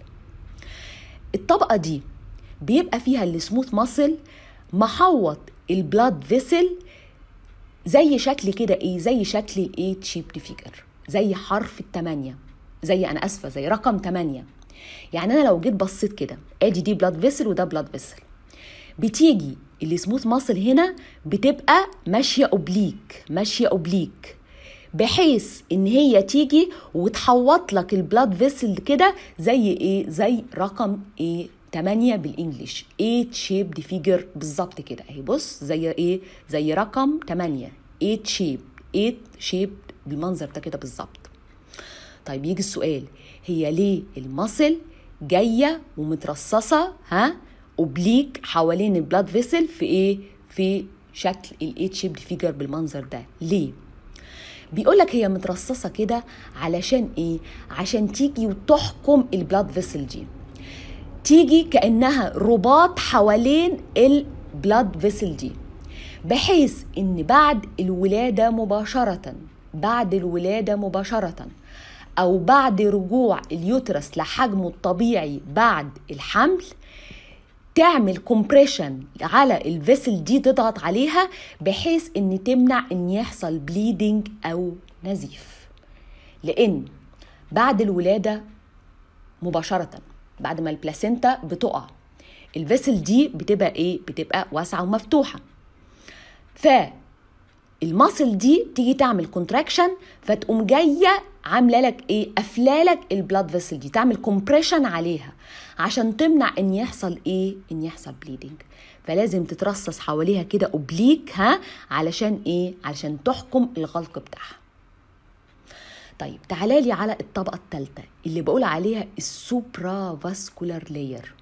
الطبقة دي بيبقى فيها السموث ماسل محوط البلاد فيسل زي شكل كده ايه زي شكل الايه شيب فيجر زي حرف التمانية زي انا اسفه زي رقم تمانية يعني انا لو جيت بصيت كده ادي دي بلاد فيسل وده بلاد فيسل بتيجي السموث ماسل هنا بتبقى ماشيه اوبليك ماشيه اوبليك بحيث ان هي تيجي وتحوط لك البلاد فيسل كده زي ايه زي رقم ايه 8 بالانجلش 8 شيب فيجر بالظبط كده اهي بص زي ايه زي رقم 8 8 شيب 8 شيب بالمنظر ده كده بالظبط طيب يجي السؤال هي ليه المصل جايه ومترصصه ها اوبليك حوالين البلاد فيسل في ايه في شكل الايت شيب فيجر بالمنظر ده ليه بيقول لك هي مترصصه كده علشان ايه عشان تيجي وتحكم البلاد فيسل دي تيجي كانها رباط حوالين البلاد فيسل دي بحيث ان بعد الولاده مباشره بعد الولاده مباشره او بعد رجوع اليوترس لحجمه الطبيعي بعد الحمل تعمل كومبريشن على الفيسل دي تضغط عليها بحيث ان تمنع ان يحصل بليدنج او نزيف لان بعد الولاده مباشره بعد ما البلاسينتا بتقع الفيسل دي بتبقى ايه بتبقى واسعه ومفتوحه ف الماسل دي تيجي تعمل كونتراكشن فتقوم جايه عامله لك ايه قافله البلاد فيسل دي تعمل كومبريشن عليها عشان تمنع ان يحصل ايه ان يحصل بليدنج فلازم تترصص حواليها كده اوبليك ها علشان ايه علشان تحكم الغلق بتاعها طيب تعالى لي على الطبقه الثالثه اللي بقول عليها السوبرا فاسكولار لاير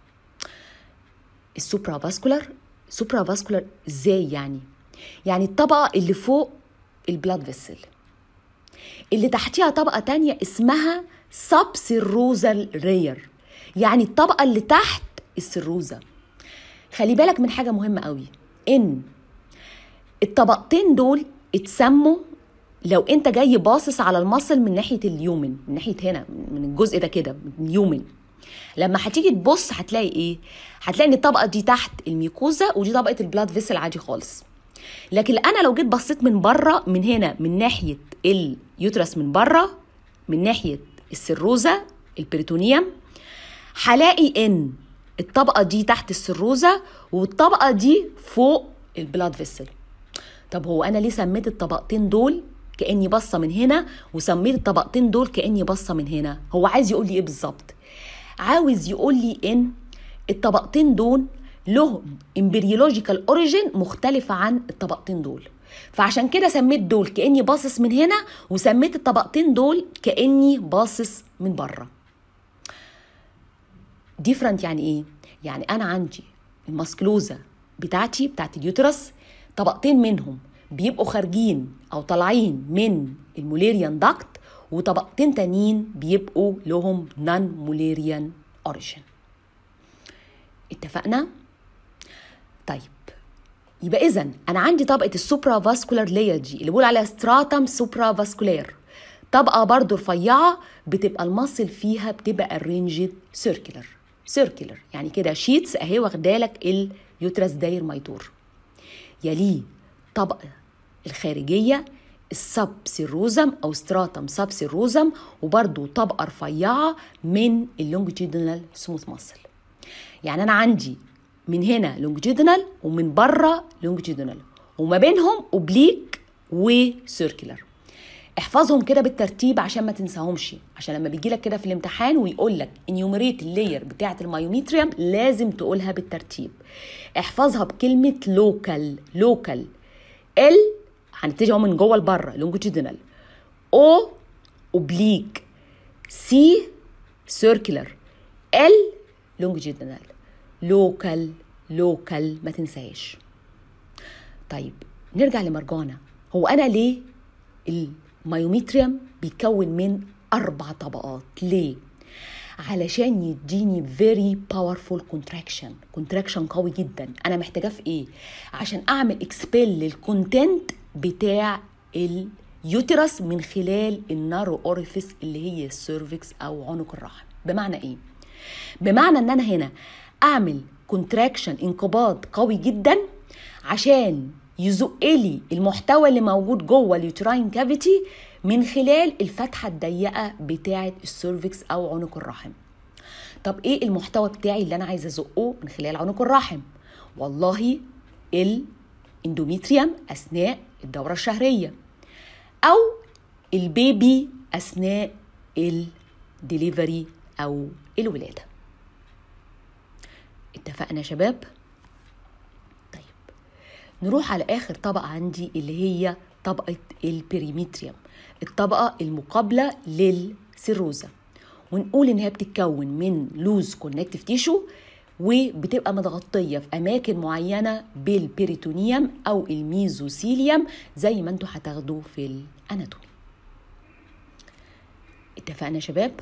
السوبرا فاسكولار سوبرا فاسكولار ازاي يعني يعني الطبقه اللي فوق البلاد فيسل اللي تحتيها طبقه تانية اسمها سب سيروزال رير يعني الطبقه اللي تحت السروزه خلي بالك من حاجه مهمه قوي ان الطبقتين دول اتسموا لو انت جاي باصص على المصل من ناحيه اليومن من ناحيه هنا من الجزء ده كده من اليومن لما هتيجي تبص هتلاقي ايه هتلاقي ان الطبقه دي تحت الميكوزا ودي طبقه البلاد فيسل عادي خالص لكن انا لو جيت بصيت من بره من هنا من ناحيه اليوترس من بره من ناحيه السروزه البريتونيوم هلاقي ان الطبقه دي تحت السروزه والطبقه دي فوق البلاد فيسل طب هو انا ليه سميت الطبقتين دول كاني باصه من هنا وسميت الطبقتين دول كاني باصه من هنا هو عايز يقول لي ايه بالظبط عاوز يقول لي ان الطبقتين دول لهم امبريولوجيكال اوريجين مختلفة عن الطبقتين دول فعشان كده سميت دول كأني باصص من هنا وسميت الطبقتين دول كأني باصص من بره ديفرنت يعني ايه؟ يعني انا عندي الماسكلوزا بتاعتي بتاعت اليوترس طبقتين منهم بيبقوا خارجين او طالعين من الموليريان داكت وطبقتين تانيين بيبقوا لهم نون موليريان اوريجين اتفقنا طيب يبقى اذا انا عندي طبقه السوبرا فاسكولار لاير دي اللي بقول عليها ستراتم سوبرا فاسكولار طبقه برضو رفيعه بتبقى المصل فيها بتبقى الرينجد سيركلر سيركلر يعني كده شيتس اهي واخدالك اليوترس داير ما يدور يليه طبقه الخارجيه السب سيروزم او ستراتم سب سيروزم وبرضو طبقه رفيعه من اللونجيتودينال سموث ماسل يعني انا عندي من هنا لونجيتودينال ومن بره لونجيتودينال وما بينهم اوبليك وسيركلر احفظهم كده بالترتيب عشان ما تنساهمش عشان لما بيجي لك كده في الامتحان ويقول لك انيوميريت اللاير بتاعه المايوميتريوم لازم تقولها بالترتيب احفظها بكلمه لوكال لوكال ال هنبتدي اهو من جوه لبره لونجيتودينال او اوبليك سي سيركلر ال لونجيتودينال لوكال لوكال ما تنساهاش طيب نرجع لمرجانة هو أنا ليه المايوميتريوم بيتكون من أربع طبقات ليه؟ علشان يديني very powerful contraction contraction قوي جدا انا محتاجاه في ايه عشان اعمل اكسبيل للكونتنت بتاع اليوترس من خلال النارو اوريفيس اللي هي السيرفكس او عنق الرحم بمعنى ايه بمعنى ان انا هنا اعمل كونتراكشن انقباض قوي جدا عشان يزق لي المحتوى اللي موجود جوه اليوتراين كافيتي من خلال الفتحه الضيقه بتاعه السيرفكس او عنق الرحم طب ايه المحتوى بتاعي اللي انا عايزه ازقه من خلال عنق الرحم والله الاندوميتريوم اثناء الدوره الشهريه او البيبي اثناء الدليفري او الولاده اتفقنا يا شباب طيب نروح على اخر طبقه عندي اللي هي طبقه البريميتريوم الطبقه المقابله للسيروزا ونقول ان هي بتتكون من لوز كونكتيف تيشو وبتبقى متغطيه في اماكن معينه بالبريتونيوم او الميزوسيليوم زي ما انتوا هتاخدوا في الاناتومي اتفقنا يا شباب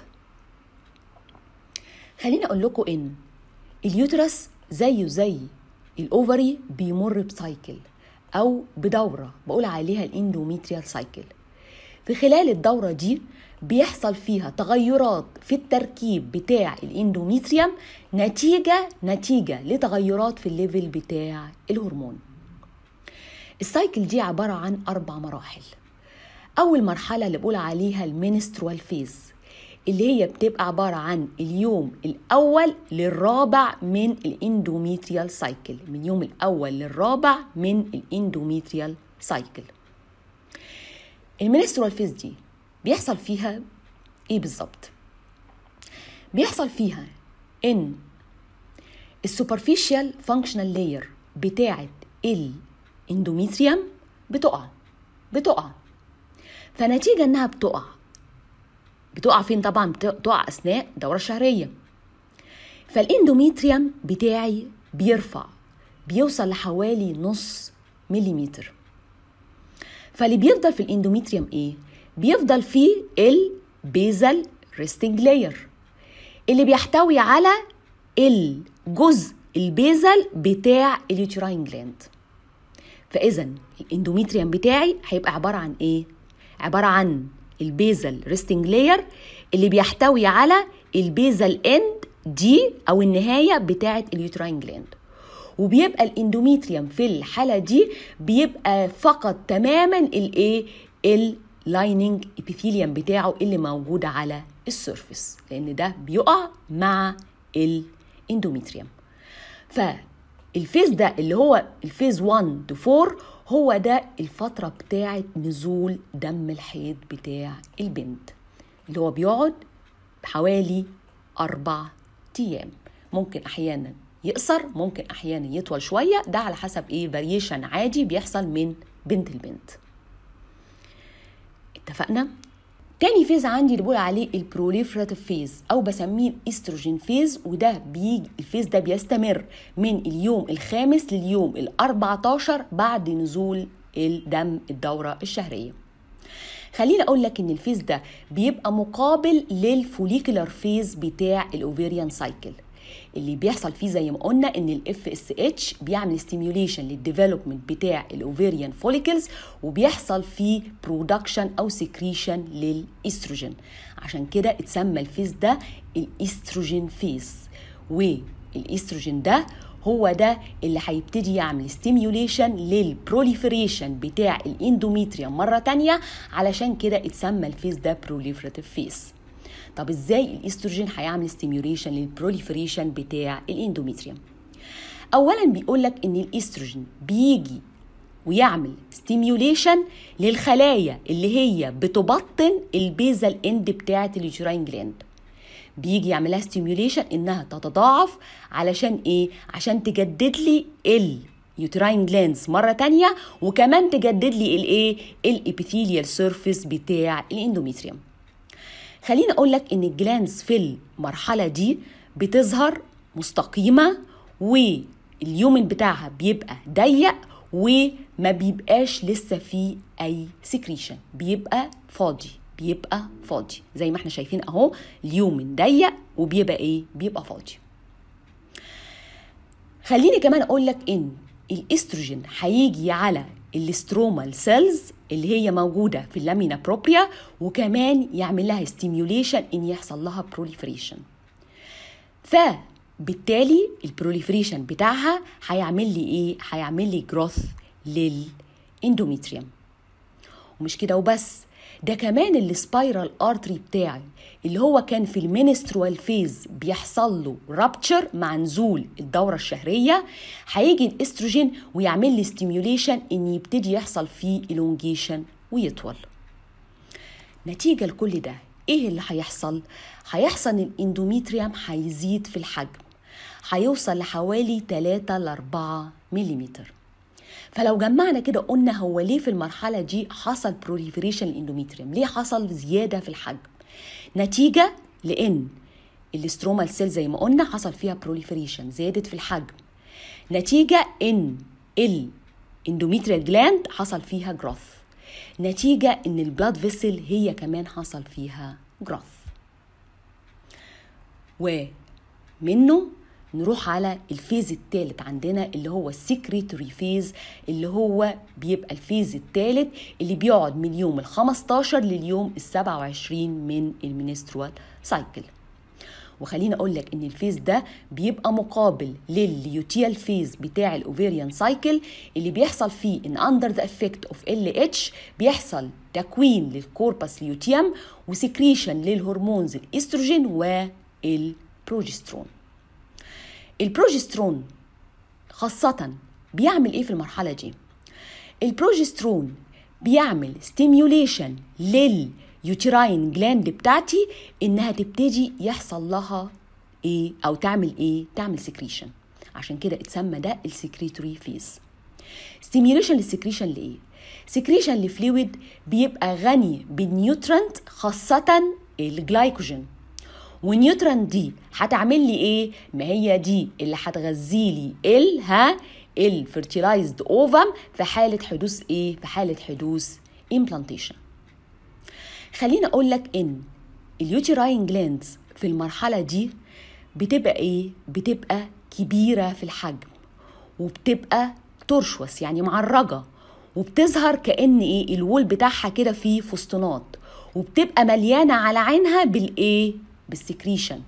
خليني اقول لكم ان اليوترس زيه زي الاوفري بيمر بسايكل او بدوره بقول عليها الاندوميتريال سايكل في خلال الدوره دي بيحصل فيها تغيرات في التركيب بتاع الاندوميتريوم نتيجه نتيجه لتغيرات في الليفل بتاع الهرمون السايكل دي عباره عن اربع مراحل اول مرحله اللي بقول عليها المينسترال فيز اللي هي بتبقى عبارة عن اليوم الأول للرابع من الاندوميتريال سايكل من اليوم الأول للرابع من الاندوميتريال سايكل المينسترال فيز دي بيحصل فيها ايه بالظبط بيحصل فيها ان السوبرفيشال فانكشنال لاير بتاعه الاندوميتريوم بتقع بتقع فنتيجه انها بتقع بتقع فين طبعا بتقع اثناء الدوره الشهريه فالاندوميتريوم بتاعي بيرفع بيوصل لحوالي نص مليمتر فاللي بيفضل في الاندوميتريوم ايه بيفضل فيه البيزل ريستنج لاير اللي بيحتوي على الجزء البيزل بتاع اليوتراين جلاند فاذا الاندوميتريوم بتاعي هيبقى عباره عن ايه عباره عن البيزل ريستنج لاير اللي بيحتوي على البيزل اند دي او النهايه بتاعه اليوتراين جلاند وبيبقى الاندوميتريوم في الحاله دي بيبقى فقط تماما الايه اللايننج ابيثيليوم بتاعه اللي موجود على السيرفس لان ده بيقع مع الاندوميتريوم فالفيز ده اللي هو الفيز 1 تو 4 هو ده الفترة بتاعة نزول دم الحيض بتاع البنت اللي هو بيقعد حوالي أربع أيام ممكن أحيانا يقصر ممكن أحيانا يطول شوية ده على حسب إيه فاريشن عادي بيحصل من بنت البنت اتفقنا؟ تاني فيز عندي اللي بقول عليه البروليفراتيف فيز او بسميه الاستروجين فيز وده بيجي الفيز ده بيستمر من اليوم الخامس لليوم ال14 بعد نزول الدم الدوره الشهريه خليني اقول لك ان الفيز ده بيبقى مقابل للفوليكولار فيز بتاع الاوفيريان سايكل اللي بيحصل فيه زي ما قلنا ان الاف اس اتش بيعمل ستيميوليشن للديفلوبمنت بتاع الاوفيريان فوليكلز وبيحصل فيه برودكشن او سكريشن للاستروجين عشان كده اتسمى الفيز ده الاستروجين فيز والاستروجين ده هو ده اللي هيبتدي يعمل ستيميوليشن للبروليفريشن بتاع الاندوميتريوم مره تانية علشان كده اتسمى الفيز ده بروليفراتيف فيز طب ازاي الاستروجين هيعمل ستيميوليشن للبروليفريشن بتاع الاندوميتريوم اولا بيقول لك ان الاستروجين بيجي ويعمل ستيميوليشن للخلايا اللي هي بتبطن البيزل اند بتاعه اليوتراين جلاند بيجي يعملها ستيميوليشن انها تتضاعف علشان ايه عشان تجدد لي اليوتراين جلاندز مره تانية وكمان تجدد لي الايه الابيثيليال سيرفيس بتاع الاندوميتريوم خليني اقول لك ان الجلاندز في المرحله دي بتظهر مستقيمه واليومن بتاعها بيبقى ضيق وما بيبقاش لسه فيه اي سكريشن بيبقى فاضي بيبقى فاضي زي ما احنا شايفين اهو اليومن ضيق وبيبقى ايه بيبقى فاضي خليني كمان اقول لك ان الاستروجين هيجي على الاسترومال سيلز اللي هي موجودة في اللامينا بروبريا وكمان يعمل لها ستيميوليشن ان يحصل لها بروليفريشن فبالتالي البروليفريشن بتاعها هيعمل لي ايه هيعمل لي جروث للاندوميتريوم ومش كده وبس ده كمان السبايرال ارتري بتاعي اللي هو كان في المينسترال فيز بيحصل له رابتشر مع نزول الدوره الشهريه هيجي الاستروجين ويعمل لي ستيميوليشن ان يبتدي يحصل فيه الونجيشن ويطول نتيجه لكل ده ايه اللي هيحصل هيحصل ان الاندوميتريوم هيزيد في الحجم هيوصل لحوالي 3 ل 4 ملم فلو جمعنا كده قلنا هو ليه في المرحلة دي حصل بروليفريشن الاندوميتريوم ليه حصل زيادة في الحجم نتيجة لأن الاسترومال سيل زي ما قلنا حصل فيها بروليفريشن زادت في الحجم نتيجة ان الاندوميتريال جلاند حصل فيها جروث نتيجة ان البلاد فيسل هي كمان حصل فيها جروث ومنه نروح على الفيز الثالث عندنا اللي هو السكريتوري فيز اللي هو بيبقى الفيز الثالث اللي بيقعد من اليوم ال 15 لليوم ال 27 من المينسترال سايكل وخليني اقول لك ان الفيز ده بيبقى مقابل لليوتيال فيز بتاع الاوفيريان سايكل اللي بيحصل فيه ان اندر ذا افكت اوف ال اتش بيحصل تكوين للكوربس ليوتيوم وسكريشن للهرمونز الاستروجين والبروجسترون البروجسترون خاصة بيعمل ايه في المرحلة دي؟ البروجسترون بيعمل ستيميوليشن لليوتراين جلاند بتاعتي انها تبتدي يحصل لها ايه او تعمل ايه؟ تعمل سكريشن عشان كده اتسمى ده السكريتوري فيز ستيميوليشن للسكريشن لايه؟ سكريشن لفلويد بيبقى غني بالنيوترنت خاصة الجلايكوجين والنيوتران دي هتعمل لي ايه ما هي دي اللي هتغذي لي ال ها الفيرتيلايزد اوفم في حاله حدوث ايه في حاله حدوث امبلانتيشن خليني اقول لك ان اليوتيراين جلاندز في المرحله دي بتبقى ايه بتبقى كبيره في الحجم وبتبقى ترشوس يعني معرجه وبتظهر كان ايه الوول بتاعها كده فيه فستونات وبتبقى مليانه على عينها بالايه بالسكريشن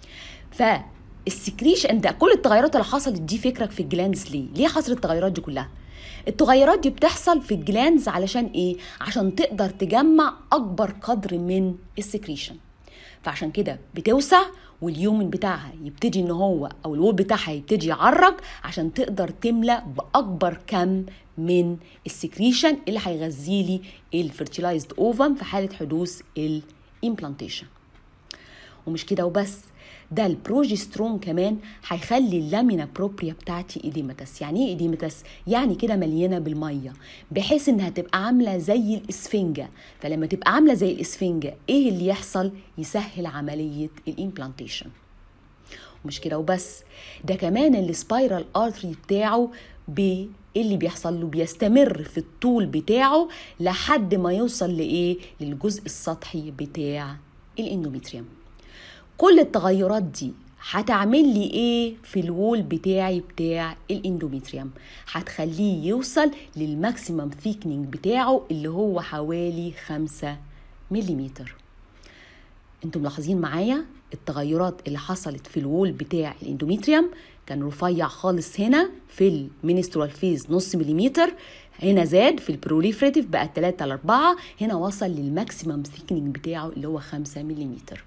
فالسكريشن ده كل التغيرات اللي حصلت دي فكرك في الجلاندز ليه ليه حصلت التغيرات دي كلها التغيرات دي بتحصل في الجلاندز علشان ايه عشان تقدر تجمع اكبر قدر من السكريشن فعشان كده بتوسع واليومن بتاعها يبتدي ان هو او الوول بتاعها يبتدي يعرج عشان تقدر تملى باكبر كم من السكريشن اللي هيغذي لي الفيرتيلايزد اوفم في حاله حدوث الامبلانتيشن ومش كده وبس ده البروجسترون كمان هيخلي اللامينا بروبريا بتاعتي ايديماتس يعني ايه ايديماتس يعني كده مليانه بالميه بحيث انها تبقى عامله زي الاسفنجه فلما تبقى عامله زي الاسفنجه ايه اللي يحصل يسهل عمليه الامبلانتيشن ومش كده وبس ده كمان السبايرال ارتري بتاعه ب اللي بيحصل له بيستمر في الطول بتاعه لحد ما يوصل لايه للجزء السطحي بتاع الاندوميتريوم كل التغيرات دي هتعمل لي ايه في الوول بتاعي بتاع الاندوميتريوم هتخليه يوصل للماكسيمم ثيكنينج بتاعه اللي هو حوالي خمسة مليمتر انتم ملاحظين معايا التغيرات اللي حصلت في الوول بتاع الاندوميتريوم كان رفيع خالص هنا في المينسترال فيز نص مليمتر هنا زاد في البروليفريتيف بقى 3 ل 4 هنا وصل للماكسيمم ثيكنينج بتاعه اللي هو 5 مليمتر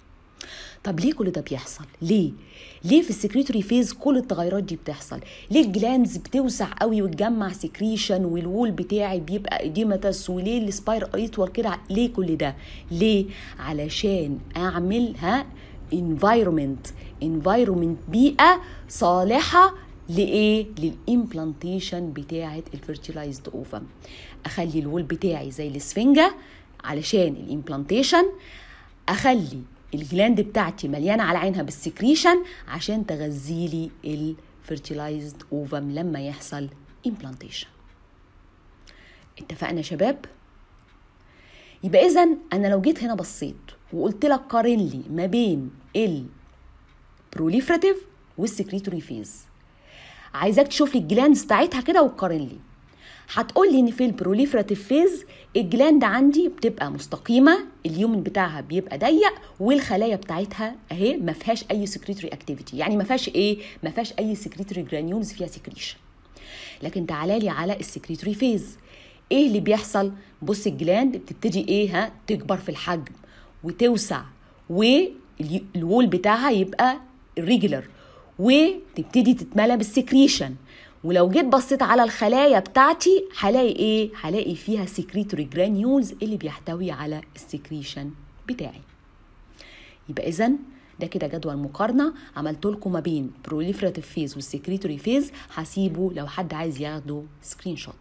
طب ليه كل ده بيحصل ليه ليه في السكريتوري فيز كل التغيرات دي بتحصل ليه الجلاندز بتوسع قوي وتجمع سكريشن والوول بتاعي بيبقى اديماتس وليه السباير يطول كده ليه كل ده ليه علشان اعمل ها environment environment بيئه صالحه لايه للامبلانتيشن بتاعه الفيرتيلايزد اوفم اخلي الوول بتاعي زي الاسفنجه علشان الامبلانتيشن اخلي الجلاند بتاعتي مليانه على عينها بالسكريشن عشان تغذيلي الفيرتيلايزد اوفم لما يحصل امبلانتيشن اتفقنا يا شباب يبقى اذا انا لو جيت هنا بصيت وقلت لك قارن لي ما بين البروليفراتيف والسكريتوري فيز عايزاك تشوف لي الجلاندز بتاعتها كده وتقارن لي هتقول لي ان في البروليفراتيف فيز الجلاند عندي بتبقى مستقيمه اليومن بتاعها بيبقى ضيق والخلايا بتاعتها اهي ما فيهاش اي سكريتوري اكتيفيتي يعني ما فيهاش ايه ما فيهاش اي سكريتوري جرانيولز فيها سكريشن لكن تعالى لي على السكريتوري فيز ايه اللي بيحصل بص الجلاند بتبتدي ايه ها تكبر في الحجم وتوسع والوول بتاعها يبقى ريجولر وتبتدي تتملى بالسكريشن ولو جيت بصيت على الخلايا بتاعتي هلاقي ايه هلاقي فيها سكريتوري جرانيولز اللي بيحتوي على السكريشن بتاعي يبقى اذا ده كده جدول مقارنه عملت لكم ما بين بروليفراتيف فيز والسكريتوري فيز هسيبه لو حد عايز ياخده سكرين شوت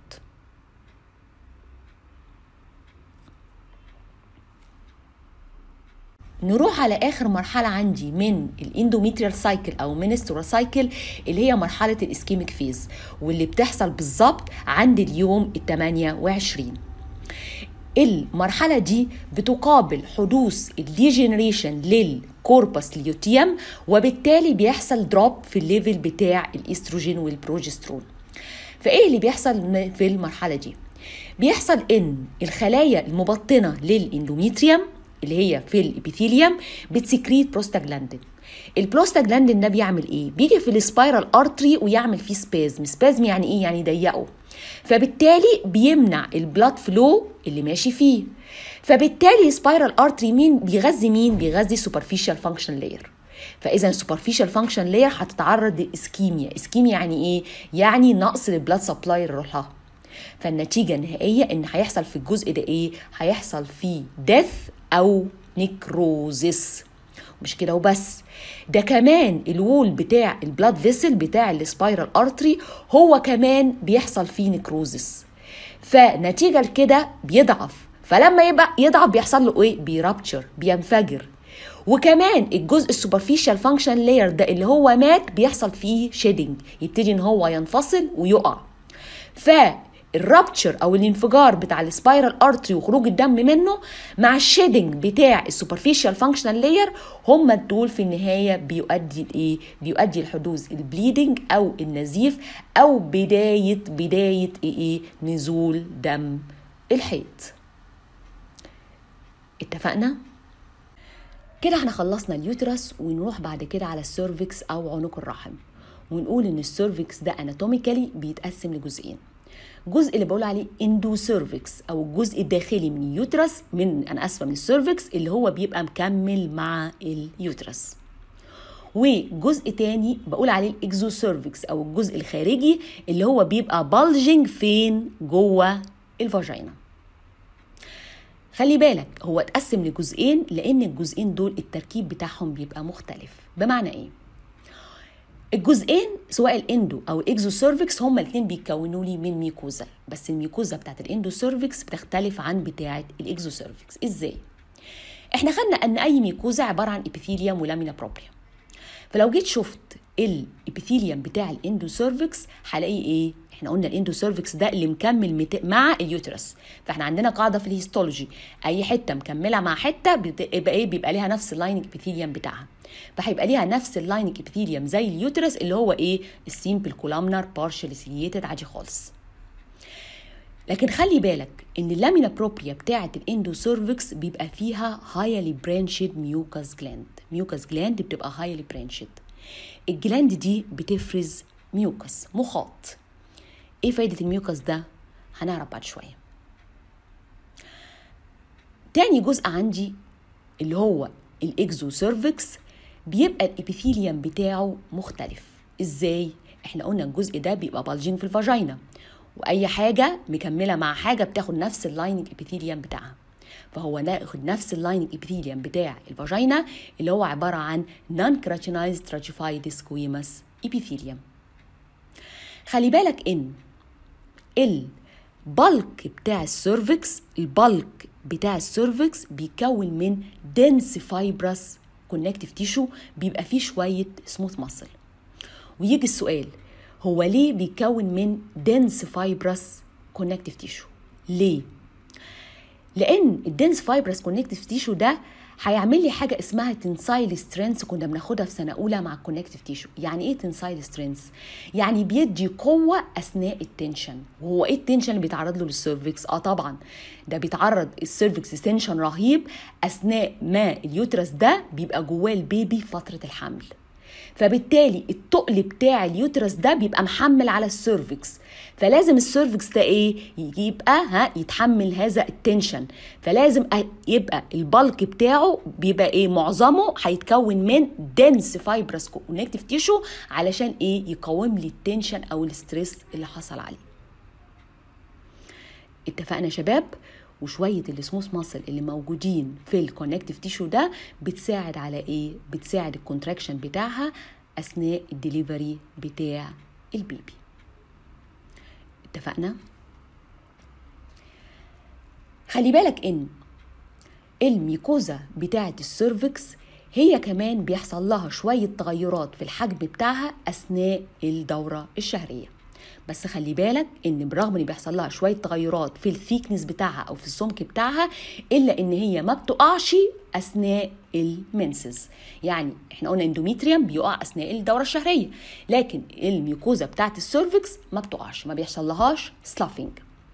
نروح على اخر مرحله عندي من الاندوميتريال سايكل او منسترال سايكل اللي هي مرحله الاسكيميك فيز واللي بتحصل بالظبط عند اليوم ال 28 المرحله دي بتقابل حدوث الديجنريشن للكوربس ليوتيوم وبالتالي بيحصل دروب في الليفل بتاع الاستروجين والبروجسترون فايه اللي بيحصل في المرحله دي بيحصل ان الخلايا المبطنه للاندوميتريوم اللي هي في الابيثيليوم بتسكريت بروستاجلاندين البروستاجلاندين ده بيعمل ايه بيجي في السبايرال ارتري ويعمل فيه سبازم سبازم يعني ايه يعني يضيقه فبالتالي بيمنع البلاد فلو اللي ماشي فيه فبالتالي سبايرال ارتري مين بيغذي مين بيغذي سوبرفيشال فانكشن لاير فاذا السوبرفيشال فانكشن لاير هتتعرض لاسكيميا اسكيميا يعني ايه يعني نقص البلاد سبلاي لروحها فالنتيجه النهائيه ان هيحصل في الجزء ده ايه هيحصل فيه ديث او نيكروزيس مش كده وبس ده كمان الوول بتاع البلاد فيسل بتاع السبايرال ارتري هو كمان بيحصل فيه نيكروزيس فنتيجه لكده بيضعف فلما يبقى يضعف بيحصل له ايه بيرابتشر بينفجر وكمان الجزء السوبرفيشال فانكشن لاير ده اللي هو مات بيحصل فيه شيدنج يبتدي ان هو ينفصل ويقع ف الرابتشر او الانفجار بتاع السبايرال ارتري وخروج الدم منه مع الشيدنج بتاع السوبرفيشال فانكشنال لاير هم دول في النهايه بيؤدي لايه بيؤدي لحدوث البليدنج او النزيف او بدايه بدايه ايه نزول دم الحيض اتفقنا كده احنا خلصنا اليوترس ونروح بعد كده على السيرفكس او عنق الرحم ونقول ان السيرفكس ده اناتوميكالي بيتقسم لجزئين الجزء اللي بقول عليه اندو سيرفكس او الجزء الداخلي من اليوترس من انا اسفه من السيرفكس اللي هو بيبقى مكمل مع اليوترس وجزء تاني بقول عليه الاكزو سيرفكس او الجزء الخارجي اللي هو بيبقى بالجنج فين جوه الفاجينا خلي بالك هو اتقسم لجزئين لان الجزئين دول التركيب بتاعهم بيبقى مختلف بمعنى ايه الجزئين سواء الاندو او الاكزو سيرفكس هما الاثنين بيتكونوا لي من ميكوزا بس الميكوزا بتاعت الاندو سيرفكس بتختلف عن بتاعه الاكزو سيرفكس ازاي احنا خدنا ان اي ميكوزا عباره عن ابيثيليوم ولامينا بروبريا فلو جيت شفت الابيثيليوم بتاع الاندو سيرفكس هلاقي ايه احنا قلنا الاندو سيرفكس ده اللي مكمل مت... مع اليوترس فاحنا عندنا قاعده في الهيستولوجي اي حته مكمله مع حته بيبقى ايه بيبقى ليها نفس اللايننج ابيثيليوم بتاعها فهيبقى ليها نفس اللايننج ابيثيليوم زي اليوترس اللي هو ايه السيمبل كولامنر بارشل سيليتد عادي خالص لكن خلي بالك ان اللامينا بروبريا بتاعه الاندو سيرفكس بيبقى فيها هايلي برانشد ميوكاس جلاند ميوكاس جلاند بتبقى هايلي برانشد الجلاند دي بتفرز ميوكاس مخاط ايه فايدة الميوكاس ده هنعرف بعد شوية تاني جزء عندي اللي هو الاكزو سيرفكس بيبقى الابيثيليوم بتاعه مختلف ازاي احنا قلنا الجزء ده بيبقى بالجين في الفاجينا واي حاجه مكمله مع حاجه بتاخد نفس اللايننج ابيثيليوم بتاعها فهو ناخد نفس اللايننج ابيثيليوم بتاع الفاجينا اللي هو عباره عن نون كراتينايزد تراجيفايد سكويمس ابيثيليوم خلي بالك ان البلك بتاع السيرفكس البلك بتاع السيرفكس بيكون من دنس فايبرس كونكتيف تيشو بيبقى فيه شويه سموث ماسل ويجي السؤال هو ليه بيتكون من دنس فايبرس كونكتيف تيشو ليه لان الدنس فايبرس كونكتيف تيشو ده هيعمل لي حاجه اسمها تنسايل سترينث كنا بناخدها في سنه اولى مع الكونكتيف تيشو يعني ايه تنسايل سترينث يعني بيدي قوه اثناء التنشن وهو ايه التنشن اللي بيتعرض له للسيرفكس اه طبعا ده بيتعرض السيرفكس تنشن رهيب اثناء ما اليوترس ده بيبقى جواه البيبي فتره الحمل فبالتالي التقل بتاع اليوترس ده بيبقى محمل على السيرفكس فلازم السيرفكس ده ايه يبقى ها يتحمل هذا التنشن فلازم يبقى البلك بتاعه بيبقى ايه معظمه هيتكون من دنس فايبرس كونكتيف تيشو علشان ايه يقاوم لي التنشن او الستريس اللي حصل عليه اتفقنا يا شباب وشويه السموث ماسل اللي موجودين في الكونكتيف تيشو ده بتساعد على ايه بتساعد الكونتراكشن بتاعها اثناء الدليفري بتاع البيبي اتفقنا خلي بالك ان الميكوزا بتاعه السيرفكس هي كمان بيحصل لها شويه تغيرات في الحجم بتاعها اثناء الدوره الشهريه بس خلي بالك ان برغم ان بيحصل لها شويه تغيرات في الثيكنس بتاعها او في السمك بتاعها الا ان هي ما بتقعش اثناء المنسز يعني احنا قلنا اندوميتريوم بيقع اثناء الدوره الشهريه لكن الميوكوزا بتاعت السيرفكس ما بتقعش ما بيحصل لهاش سلافينج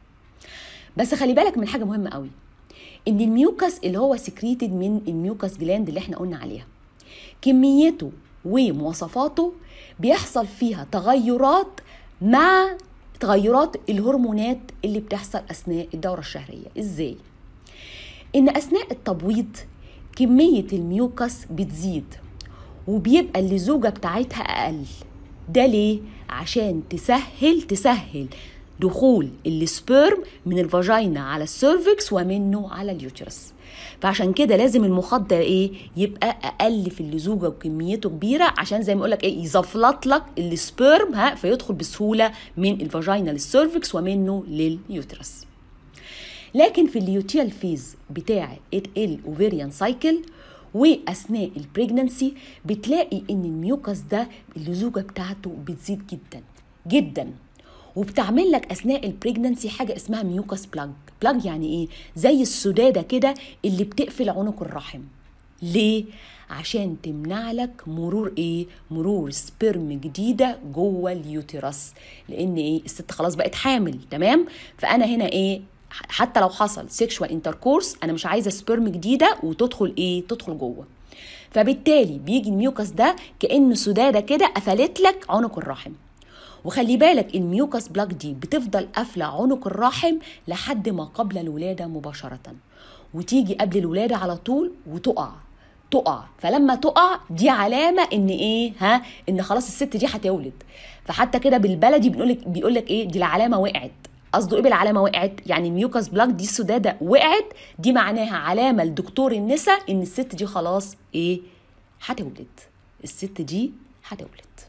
بس خلي بالك من حاجه مهمه قوي ان الميوكس اللي هو سكريتد من الميوكس جلاند اللي احنا قلنا عليها كميته ومواصفاته بيحصل فيها تغيرات مع تغيرات الهرمونات اللي بتحصل اثناء الدوره الشهريه ازاي ان اثناء التبويض كميه الميوكس بتزيد وبيبقى اللزوجه بتاعتها اقل ده ليه عشان تسهل تسهل دخول السبيرم من الفاجينا على السيرفكس ومنه على اليوترس فعشان كده لازم المخدر ايه يبقى اقل في اللزوجه وكميته كبيره عشان زي ما اقول لك ايه يزفلط لك السبيرم ها فيدخل بسهوله من الفاجينا للسيرفكس ومنه لليوترس لكن في اليوتيال فيز بتاع الاوفيريان سايكل واثناء البريجننسي بتلاقي ان الميوكس ده اللزوجه بتاعته بتزيد جدا جدا وبتعمل لك اثناء البريجننسي حاجه اسمها ميوكس بلاج بلاج يعني ايه زي السداده كده اللي بتقفل عنق الرحم ليه عشان تمنع لك مرور ايه مرور سبرم جديده جوه اليوتيرس لان ايه الست خلاص بقت حامل تمام فانا هنا ايه حتى لو حصل سيكشوال انتركورس انا مش عايزه سبرم جديده وتدخل ايه تدخل جوه فبالتالي بيجي الميوكس ده كان سداده كده قفلت لك عنق الرحم وخلي بالك الميوكس بلاك دي بتفضل قافله عنق الرحم لحد ما قبل الولاده مباشره وتيجي قبل الولاده على طول وتقع تقع فلما تقع دي علامه ان ايه ها ان خلاص الست دي هتولد فحتى كده بالبلدي بنقول لك بيقول لك ايه دي العلامه وقعت قصده ايه بالعلامه وقعت يعني الميوكس بلاك دي السداده وقعت دي معناها علامه لدكتور النساء ان الست دي خلاص ايه هتولد الست دي هتولد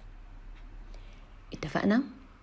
اتفقنا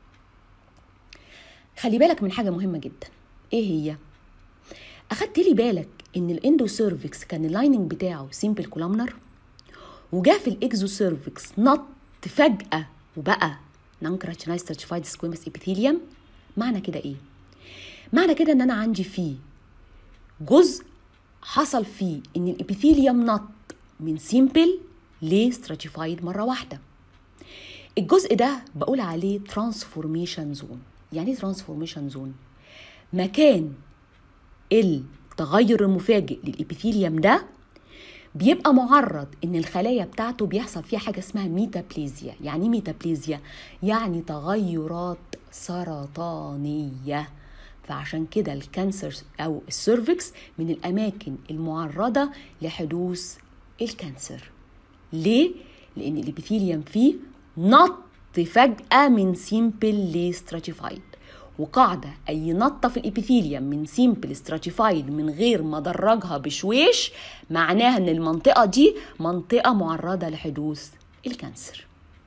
خلي بالك من حاجه مهمه جدا ايه هي اخدت لي بالك ان الاندو سيرفكس كان اللايننج بتاعه سيمبل كولامنر وجا في الاكزو سيرفكس نط فجاه وبقى نون كراتشنايز ستراتيفايد سكويمس ابيثيليوم معنى كده ايه معنى كده ان انا عندي فيه جزء حصل فيه ان الابيثيليوم نط من سيمبل لستراتيفايد مره واحده الجزء ده بقول عليه ترانسفورميشن زون يعني ايه ترانسفورميشن زون مكان التغير المفاجئ للابيثيليوم ده بيبقى معرض ان الخلايا بتاعته بيحصل فيها حاجه اسمها ميتابليزيا يعني ايه ميتابليزيا يعني تغيرات سرطانيه فعشان كده الكانسر او السيرفكس من الاماكن المعرضه لحدوث الكانسر ليه لان الابيثيليوم فيه نط فجاه من سيمبل لستراتيفايد وقاعده اي نطه في الابيثيليوم من سيمبل ستراتيفايد من غير ما ادرجها بشويش معناها ان المنطقه دي منطقه معرضه لحدوث الكانسر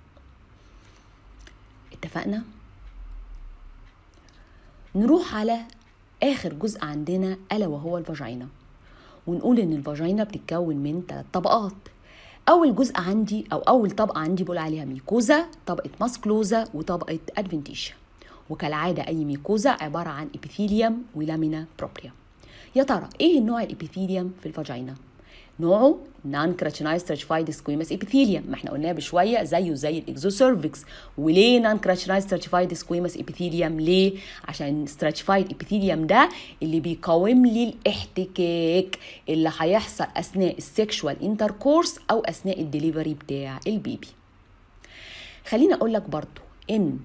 اتفقنا نروح على اخر جزء عندنا الا وهو الفاجينا ونقول ان الفاجينا بتتكون من ثلاث طبقات اول جزء عندي او اول طبقه عندي بقول عليها ميكوزا طبقه ماسكلوزا وطبقه ادفنتيشا وكالعاده اي ميكوزا عباره عن ابيثيليوم ولامينا بروبريا يا ترى ايه النوع الابيثيليوم في الفاجينا نوعه نان كراتشنايز ستراتيفايد سكويمس ابيثيليوم ما احنا قلناها بشويه زيه زي الاكزوسيرفكس وليه نان كراتشنايز ستراتيفايد سكويمس ابيثيليوم ليه عشان ستراتيفايد ابيثيليوم ده اللي بيقاوم لي الاحتكاك اللي هيحصل اثناء السكشوال انتركورس او اثناء الدليفري بتاع البيبي خليني اقول لك برضو ان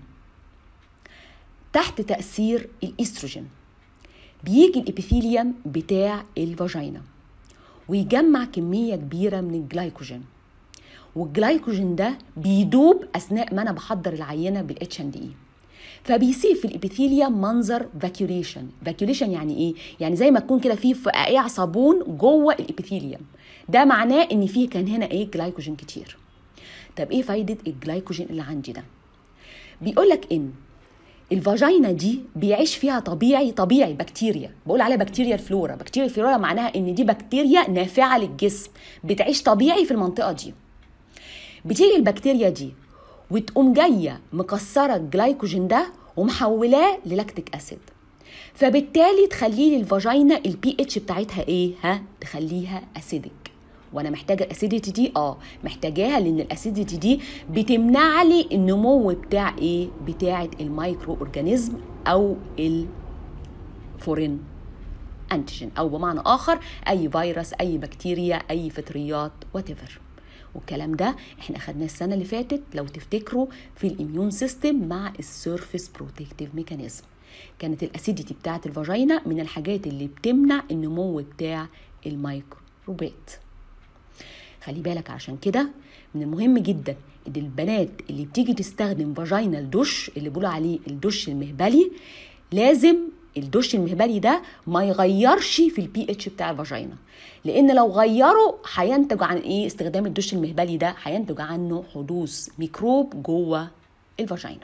تحت تاثير الاستروجين بيجي الابيثيليوم بتاع الفاجينا ويجمع كمية كبيرة من الجلايكوجين والجلايكوجين ده بيدوب أثناء ما أنا بحضر العينة بالاتش ان دي فبيسيب في الابيثيليوم منظر فاكيوليشن فاكيوليشن يعني ايه يعني زي ما تكون كده في فقاقيع صابون جوه الابيثيليوم ده معناه ان فيه كان هنا ايه جلايكوجين كتير طب ايه فايده الجلايكوجين اللي عندي ده بيقول لك ان الفاجينا دي بيعيش فيها طبيعي طبيعي بكتيريا بقول عليها بكتيريا الفلورا بكتيريا الفلورا معناها ان دي بكتيريا نافعه للجسم بتعيش طبيعي في المنطقه دي بتيجي البكتيريا دي وتقوم جايه مكسره الجلايكوجين ده ومحولاه للاكتيك اسيد فبالتالي تخلي لي الفاجينا البي اتش بتاعتها ايه ها تخليها اسيدك وانا محتاجه الاسيديتي دي اه محتاجاها لان الاسيديتي دي بتمنع لي النمو بتاع ايه بتاعه المايكرو اورجانيزم او الفورين انتيجين او بمعنى اخر اي فيروس اي بكتيريا اي فطريات وات والكلام ده احنا اخدناه السنه اللي فاتت لو تفتكروا في الاميون سيستم مع السيرفيس بروتكتيف ميكانيزم كانت الاسيديتي بتاعه الفاجينا من الحاجات اللي بتمنع النمو بتاع الميكروبات خلي بالك عشان كده من المهم جدا ان البنات اللي بتيجي تستخدم فاجينال دش اللي بيقولوا عليه الدش المهبلي لازم الدش المهبلي ده ما يغيرش في البي اتش بتاع الفاجينا لان لو غيره هينتج عن ايه استخدام الدش المهبلي ده هينتج عنه حدوث ميكروب جوه الفاجينا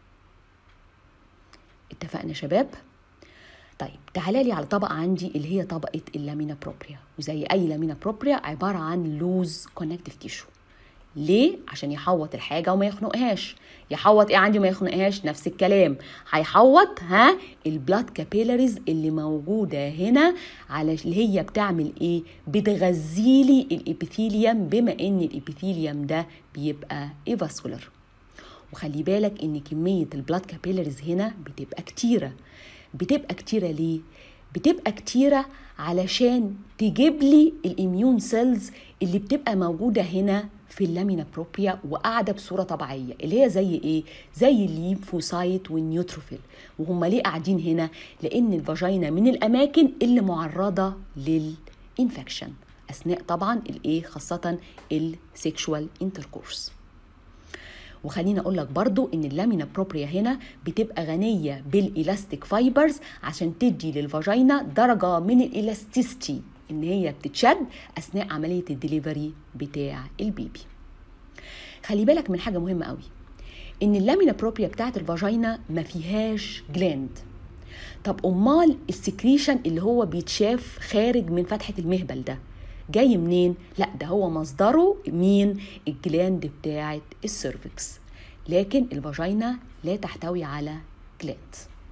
اتفقنا يا شباب طيب تعالى لي على طبقة عندي اللي هي طبقة اللامينا بروبريا وزي أي لامينا بروبريا عبارة عن لوز كونكتيف تيشو ليه؟ عشان يحوط الحاجة وما يخنقهاش يحوط ايه عندي وما يخنقهاش نفس الكلام هيحوط ها البلاد كابيلاريز اللي موجودة هنا على اللي هي بتعمل ايه بتغذيلي الابيثيليوم بما ان الابيثيليوم ده بيبقى ايفاسكولار وخلي بالك ان كمية البلاد كابيلاريز هنا بتبقى كتيرة بتبقى كتيرة ليه؟ بتبقى كتيرة علشان تجيب لي الاميون سيلز اللي بتبقى موجودة هنا في اللامينا بروبيا وقاعدة بصورة طبيعية اللي هي زي ايه؟ زي الليمفوسايت والنيوتروفيل وهم ليه قاعدين هنا؟ لأن الفاجينا من الأماكن اللي معرضة للإنفكشن أثناء طبعا الايه خاصة السيكشوال انتركورس وخليني اقول لك برضو ان اللامينا بروبريا هنا بتبقى غنيه بالالاستيك فايبرز عشان تدي للفاجينا درجه من الالاستيستي ان هي بتتشد اثناء عمليه الدليفري بتاع البيبي خلي بالك من حاجه مهمه قوي ان اللامينا بروبريا بتاعت الفاجينا ما فيهاش جلاند طب امال السكريشن اللي هو بيتشاف خارج من فتحه المهبل ده جاي منين لا ده هو مصدره مين الجلاند بتاعه السيرفكس لكن الفاجينا لا تحتوي على جلاند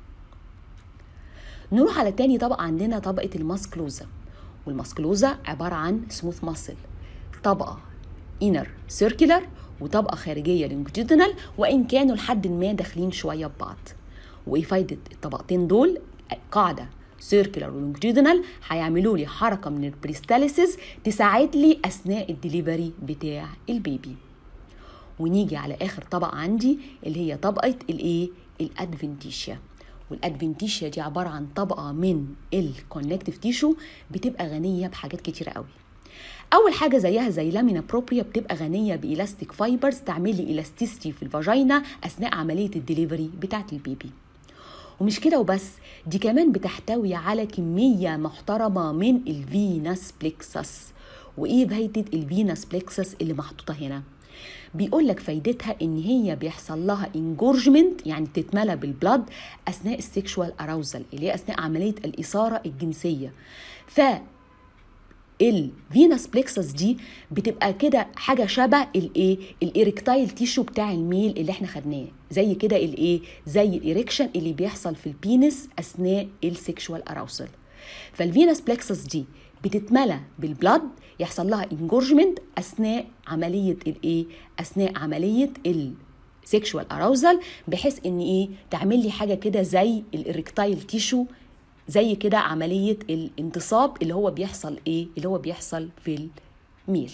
نروح على تاني طبقة عندنا طبقة الماسكلوزا والماسكلوزا عبارة عن سموث ماسل طبقة انر سيركلر وطبقة خارجية لونجيتودينال وإن كانوا لحد ما داخلين شوية ببعض وإيه فايدة الطبقتين دول قاعدة سيركلر ولونجيتودينال هيعملوا لي حركه من البريستاليسيس تساعد لي اثناء الدليفري بتاع البيبي ونيجي على اخر طبقه عندي اللي هي طبقه الايه الادفنتيشيا والادفنتيشيا دي عباره عن طبقه من الكونكتيف تيشو بتبقى غنيه بحاجات كتيره قوي اول حاجه زيها زي لامينا بروبريا بتبقى غنيه بالاستيك فايبرز تعمل لي الاستيستي في الفاجينا اثناء عمليه الدليفري بتاعه البيبي ومش كده وبس دي كمان بتحتوي على كميه محترمه من الفينس بليكسس وايه فايده الفينس بليكسس اللي محطوطه هنا بيقول لك فايدتها ان هي بيحصل لها انجورجمنت يعني تتملى بالبلد اثناء السيكشوال اراوزل اللي هي اثناء عمليه الاثاره الجنسيه ف الفينس بليكسس دي بتبقى كده حاجه شبه الايه الايركتايل تيشو بتاع الميل اللي احنا خدناه زي كده الايه زي الايركشن اللي بيحصل في البينس اثناء السيكشوال اراوسل فالفينس بليكسس دي بتتملى بالبلد يحصل لها انجورجمنت اثناء عمليه الايه اثناء عمليه السيكشوال اراوزل بحيث ان ايه تعمل لي حاجه كده زي الاركتايل تيشو زي كده عمليه الانتصاب اللي هو بيحصل ايه اللي هو بيحصل في الميل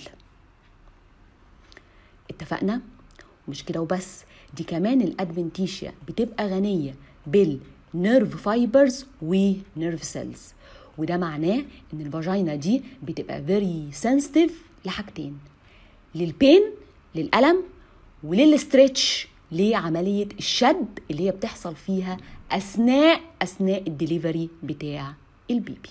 اتفقنا مش كده وبس دي كمان الادفنتيشيا بتبقى غنيه بالنيرف فايبرز ونيرف سيلز وده معناه ان الفاجينا دي بتبقى فيري سنسيتيف لحاجتين للبين للالم وللستريتش لعمليه الشد اللي هي بتحصل فيها اثناء اثناء الدليفري بتاع البيبي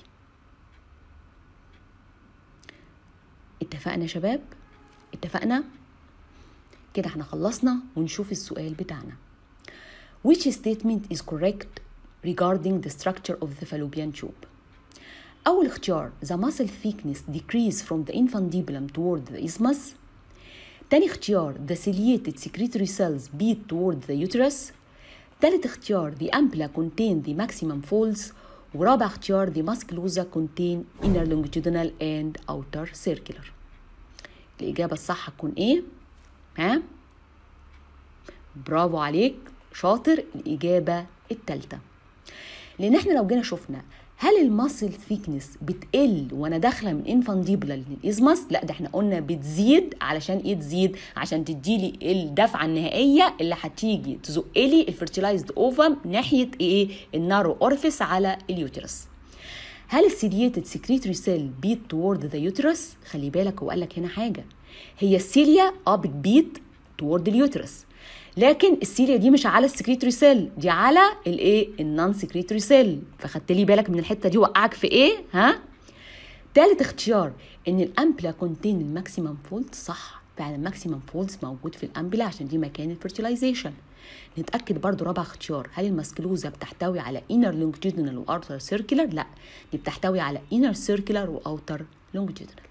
اتفقنا يا شباب اتفقنا كده احنا خلصنا ونشوف السؤال بتاعنا which statement is correct regarding the structure of the fallopian tube أول اختيار the muscle thickness decrease from the infundibulum toward the isthmus تاني اختيار the ciliated secretory cells beat toward the uterus تالت اختيار the ampula contain the maximum folds ورابع اختيار the musculosa contain inner longitudinal and outer circular الإجابة الصح هتكون إيه؟ ها؟ برافو عليك شاطر الإجابة التالتة لأن احنا لو جينا شفنا هل الماسل ثيكنس بتقل وانا داخله من انفانديبولا للازمس لا ده احنا قلنا بتزيد علشان ايه تزيد عشان تديلي الدفعه النهائيه اللي هتيجي تزق لي الفيرتيلايزد اوفم ناحيه ايه النارو اورفيس على اليوترس هل السيليتد سكريتري سيل بيت تورد ذا يوترس خلي بالك هو قال لك هنا حاجه هي السيليا اه بتبيت تورد اليوترس لكن السيليا دي مش على السكريتوري سيل دي على الايه النون سكريتوري سيل فخدت لي بالك من الحته دي وقعك في ايه ها تالت اختيار ان الامبلا كونتين الماكسيمم فولد صح فعلا الماكسيمم فولدز موجود في الامبلا عشان دي مكان الفيرتيلايزيشن نتاكد برضو رابع اختيار هل الماسكلوزا بتحتوي على انر لونجيتودينال واوتر سيركلر لا دي بتحتوي على انر سيركلر واوتر لونجيتودينال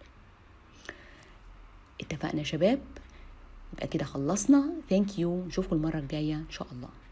اتفقنا يا شباب يبقى كده خلصنا ثانك يو نشوفكم المره الجايه ان شاء الله